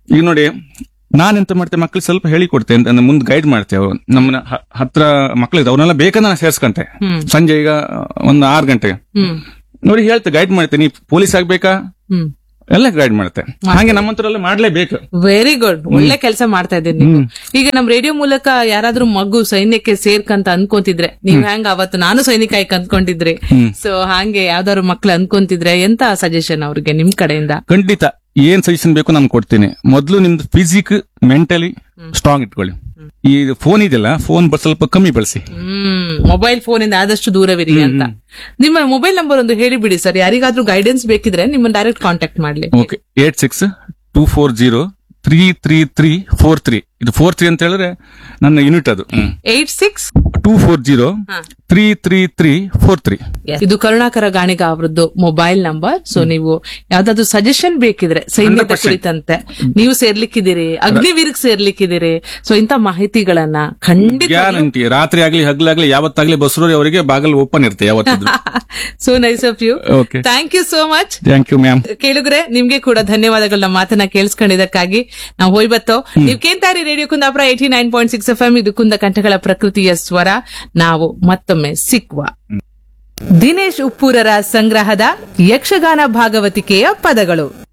ಈಗ ನೋಡಿ ನಾನೆಂತ ಮಾಡ್ತೇನೆ ಮಕ್ಳಿಗೆ ಸ್ವಲ್ಪ ಹೇಳಿಕೊಡ್ತೇನೆ ಅಂತ ಮುಂದೆ ಗೈಡ್ ಮಾಡ್ತೇವೆ ಅವ್ರು. ನಮ್ಮನ್ನ ಹ- ಹತ್ರ ಮಕ್ಳಿಗೆ ಅವ್ರನ್ನೆಲ್ಲ ಬೇಕಂದ್ರೆ ನಾನು ಸೇರ್ಸ್ಕೊಂತೆ ಹ್ಮ್. ಸಂಜೆ ಈಗ ಒಂದು ಆರು ಗಂಟೆಗೆ ಹ್ಮ್ ನೋಡಿ ಹೇಳ್ತೆ ಗೈಡ್ ಮಾಡ್ತೇನೆ ನೀ ಪೊಲೀಸ್ ಆಗ್ಬೇಕಾ ಹ್ಮ್ ಎಲ್ಲ ಗೈಡ್ ಮಾಡ್ತೆ ಹಾಗೆ ನಮ್ಮಂತರೆಲ್ಲ ಮಾಡ್ಲೇಬೇಕು ವೆರಿ ಗುಡ್ ಒಳ್ಳೆ ಕೆಲಸ ಮಾಡ್ತಾ ಇದ್ದೀರಿ ನೀವು ಈಗ ನಮ್ ರೇಡಿಯೋ ಮೂಲಕ ಯಾರಾದ್ರೂ ಮಗು ಸೈನ್ಯಕ್ಕೆ ಸೇರ್ಕಂತ ಅನ್ಕೊಂತಿದ್ರೆ ನೀವ್ ಹೆಂಗ ಅವತ್ತು ನಾನು ಸೈನಿಕ ಆಯ್ಕೆ ಅನ್ಕೊಂಡಿದ್ರಿ ಸೊ ಹಾಗೆ ಯಾವ್ದಾದ್ರು ಮಕ್ಳು ಅನ್ಕೊಂತಿದ್ರೆ ಎಂತ ಸಜೆಷನ್ ಅವ್ರಿಗೆ ನಿಮ್ ಕಡೆಯಿಂದ ಖಂಡಿತ ಏನ್ ಸಜೆಷನ್ ಬೇಕು ನಾನು ಕೊಡ್ತೀನಿ ಮೊದಲು ನಿಮ್ದು ಫಿಸಿಕ್ ಮೆಂಟಲಿ ಸ್ಟ್ರಾಂಗ್ ಇಟ್ಕೊಳ್ಳಿ ಈ ಫೋನ್ ಇದೆಯಲ್ಲ ಫೋನ್ ಸ್ವಲ್ಪ ಕಮ್ಮಿ ಬಳಸಿ ಹ್ಮ್ ಮೊಬೈಲ್ ಫೋನ್ ಇಂದ ಆದಷ್ಟು ದೂರವಿರಿ ಅಂತ ನಿಮ್ಮ ಮೊಬೈಲ್ ನಂಬರ್ ಒಂದು ಹೇಳಿಬಿಡಿ ಸರ್ ಯಾರಿಗಾದ್ರೂ ಗೈಡೆನ್ಸ್ ಬೇಕಿದ್ರೆ ನಿಮ್ಮನ್ನ ಡೈರೆಕ್ಟ್ ಕಾಂಟ್ಯಾಕ್ಟ್ ಮಾಡ್ಲಿ okay eight six two four zero three three three four three ಇದು ಫೋರ್ ತ್ರೀ ಅಂತ ಹೇಳಿದ್ರೆ ನನ್ನ ಯೂನಿಟ್ ಅದು eight six two four zero three three three four three ಇದು ಕರುಣಾಕರ ಗಾಣಿಗ ಅವರದ್ದು ಮೊಬೈಲ್ ನಂಬರ್ ಸೊ ನೀವು ಯಾವ್ದಾದ್ರು ಸಜೆಷನ್ ಬೇಕಿದ್ರೆ ಸೈನ್ಯದ 100%. ಕುರಿತಂತೆ ನೀವು ಸೇರ್ಲಿಕ್ಕಿದ್ದೀರಿ ಅಗ್ನಿವೀರ್ಗ್ ಸೇರ್ಲಿಕ್ಕಿದ್ದೀರಿ ಸೊ ಇಂತ ಮಾಹಿತಿಗಳನ್ನ ಖಂಡಿತ ಗ್ಯಾರಂಟಿ ರಾತ್ರಿ ಆಗ್ಲಿ ಹಗ್ಲಾಗ್ಲಿ ಯಾವತ್ತಾಗ್ಲಿ ಬಸ್ರೋರಿ ಅವರಿಗೆ ಬಾಗಲ್ ಓಪನ್ ಇರುತ್ತೆ ಯಾವತ್ತಿದ್ರು so nice of you okay thank you so much thank you ma'am ಕೇಳಿದ್ರೆ ನಿಮ್ಗೆ ಕೂಡ ಧನ್ಯವಾದಗಳನ್ನ ಮಾತನ್ನ ಕೇಳಿಸ್ಕೊಂಡಿದ್ದಕ್ಕಾಗಿ ನಾವು ಹೋಯ್ಬತ್ತೋ ನೀವು ಕೇಂತಾರಿ radio Kundapura eighty nine point six F M ಇದು ಕುಂದ ಕಂಠಗಳ ಪ್ರಕೃತಿಯ ಸ್ವರ ನಾವು ಮತ್ತೊಮ್ಮೆ ಸಿಕ್ವ ದಿನೇಶ್ ಉಪ್ಪೂರರ ಸಂಗ್ರಹದ ಯಕ್ಷಗಾನ ಭಾಗವತಿಕೆಯ ಪದಗಳು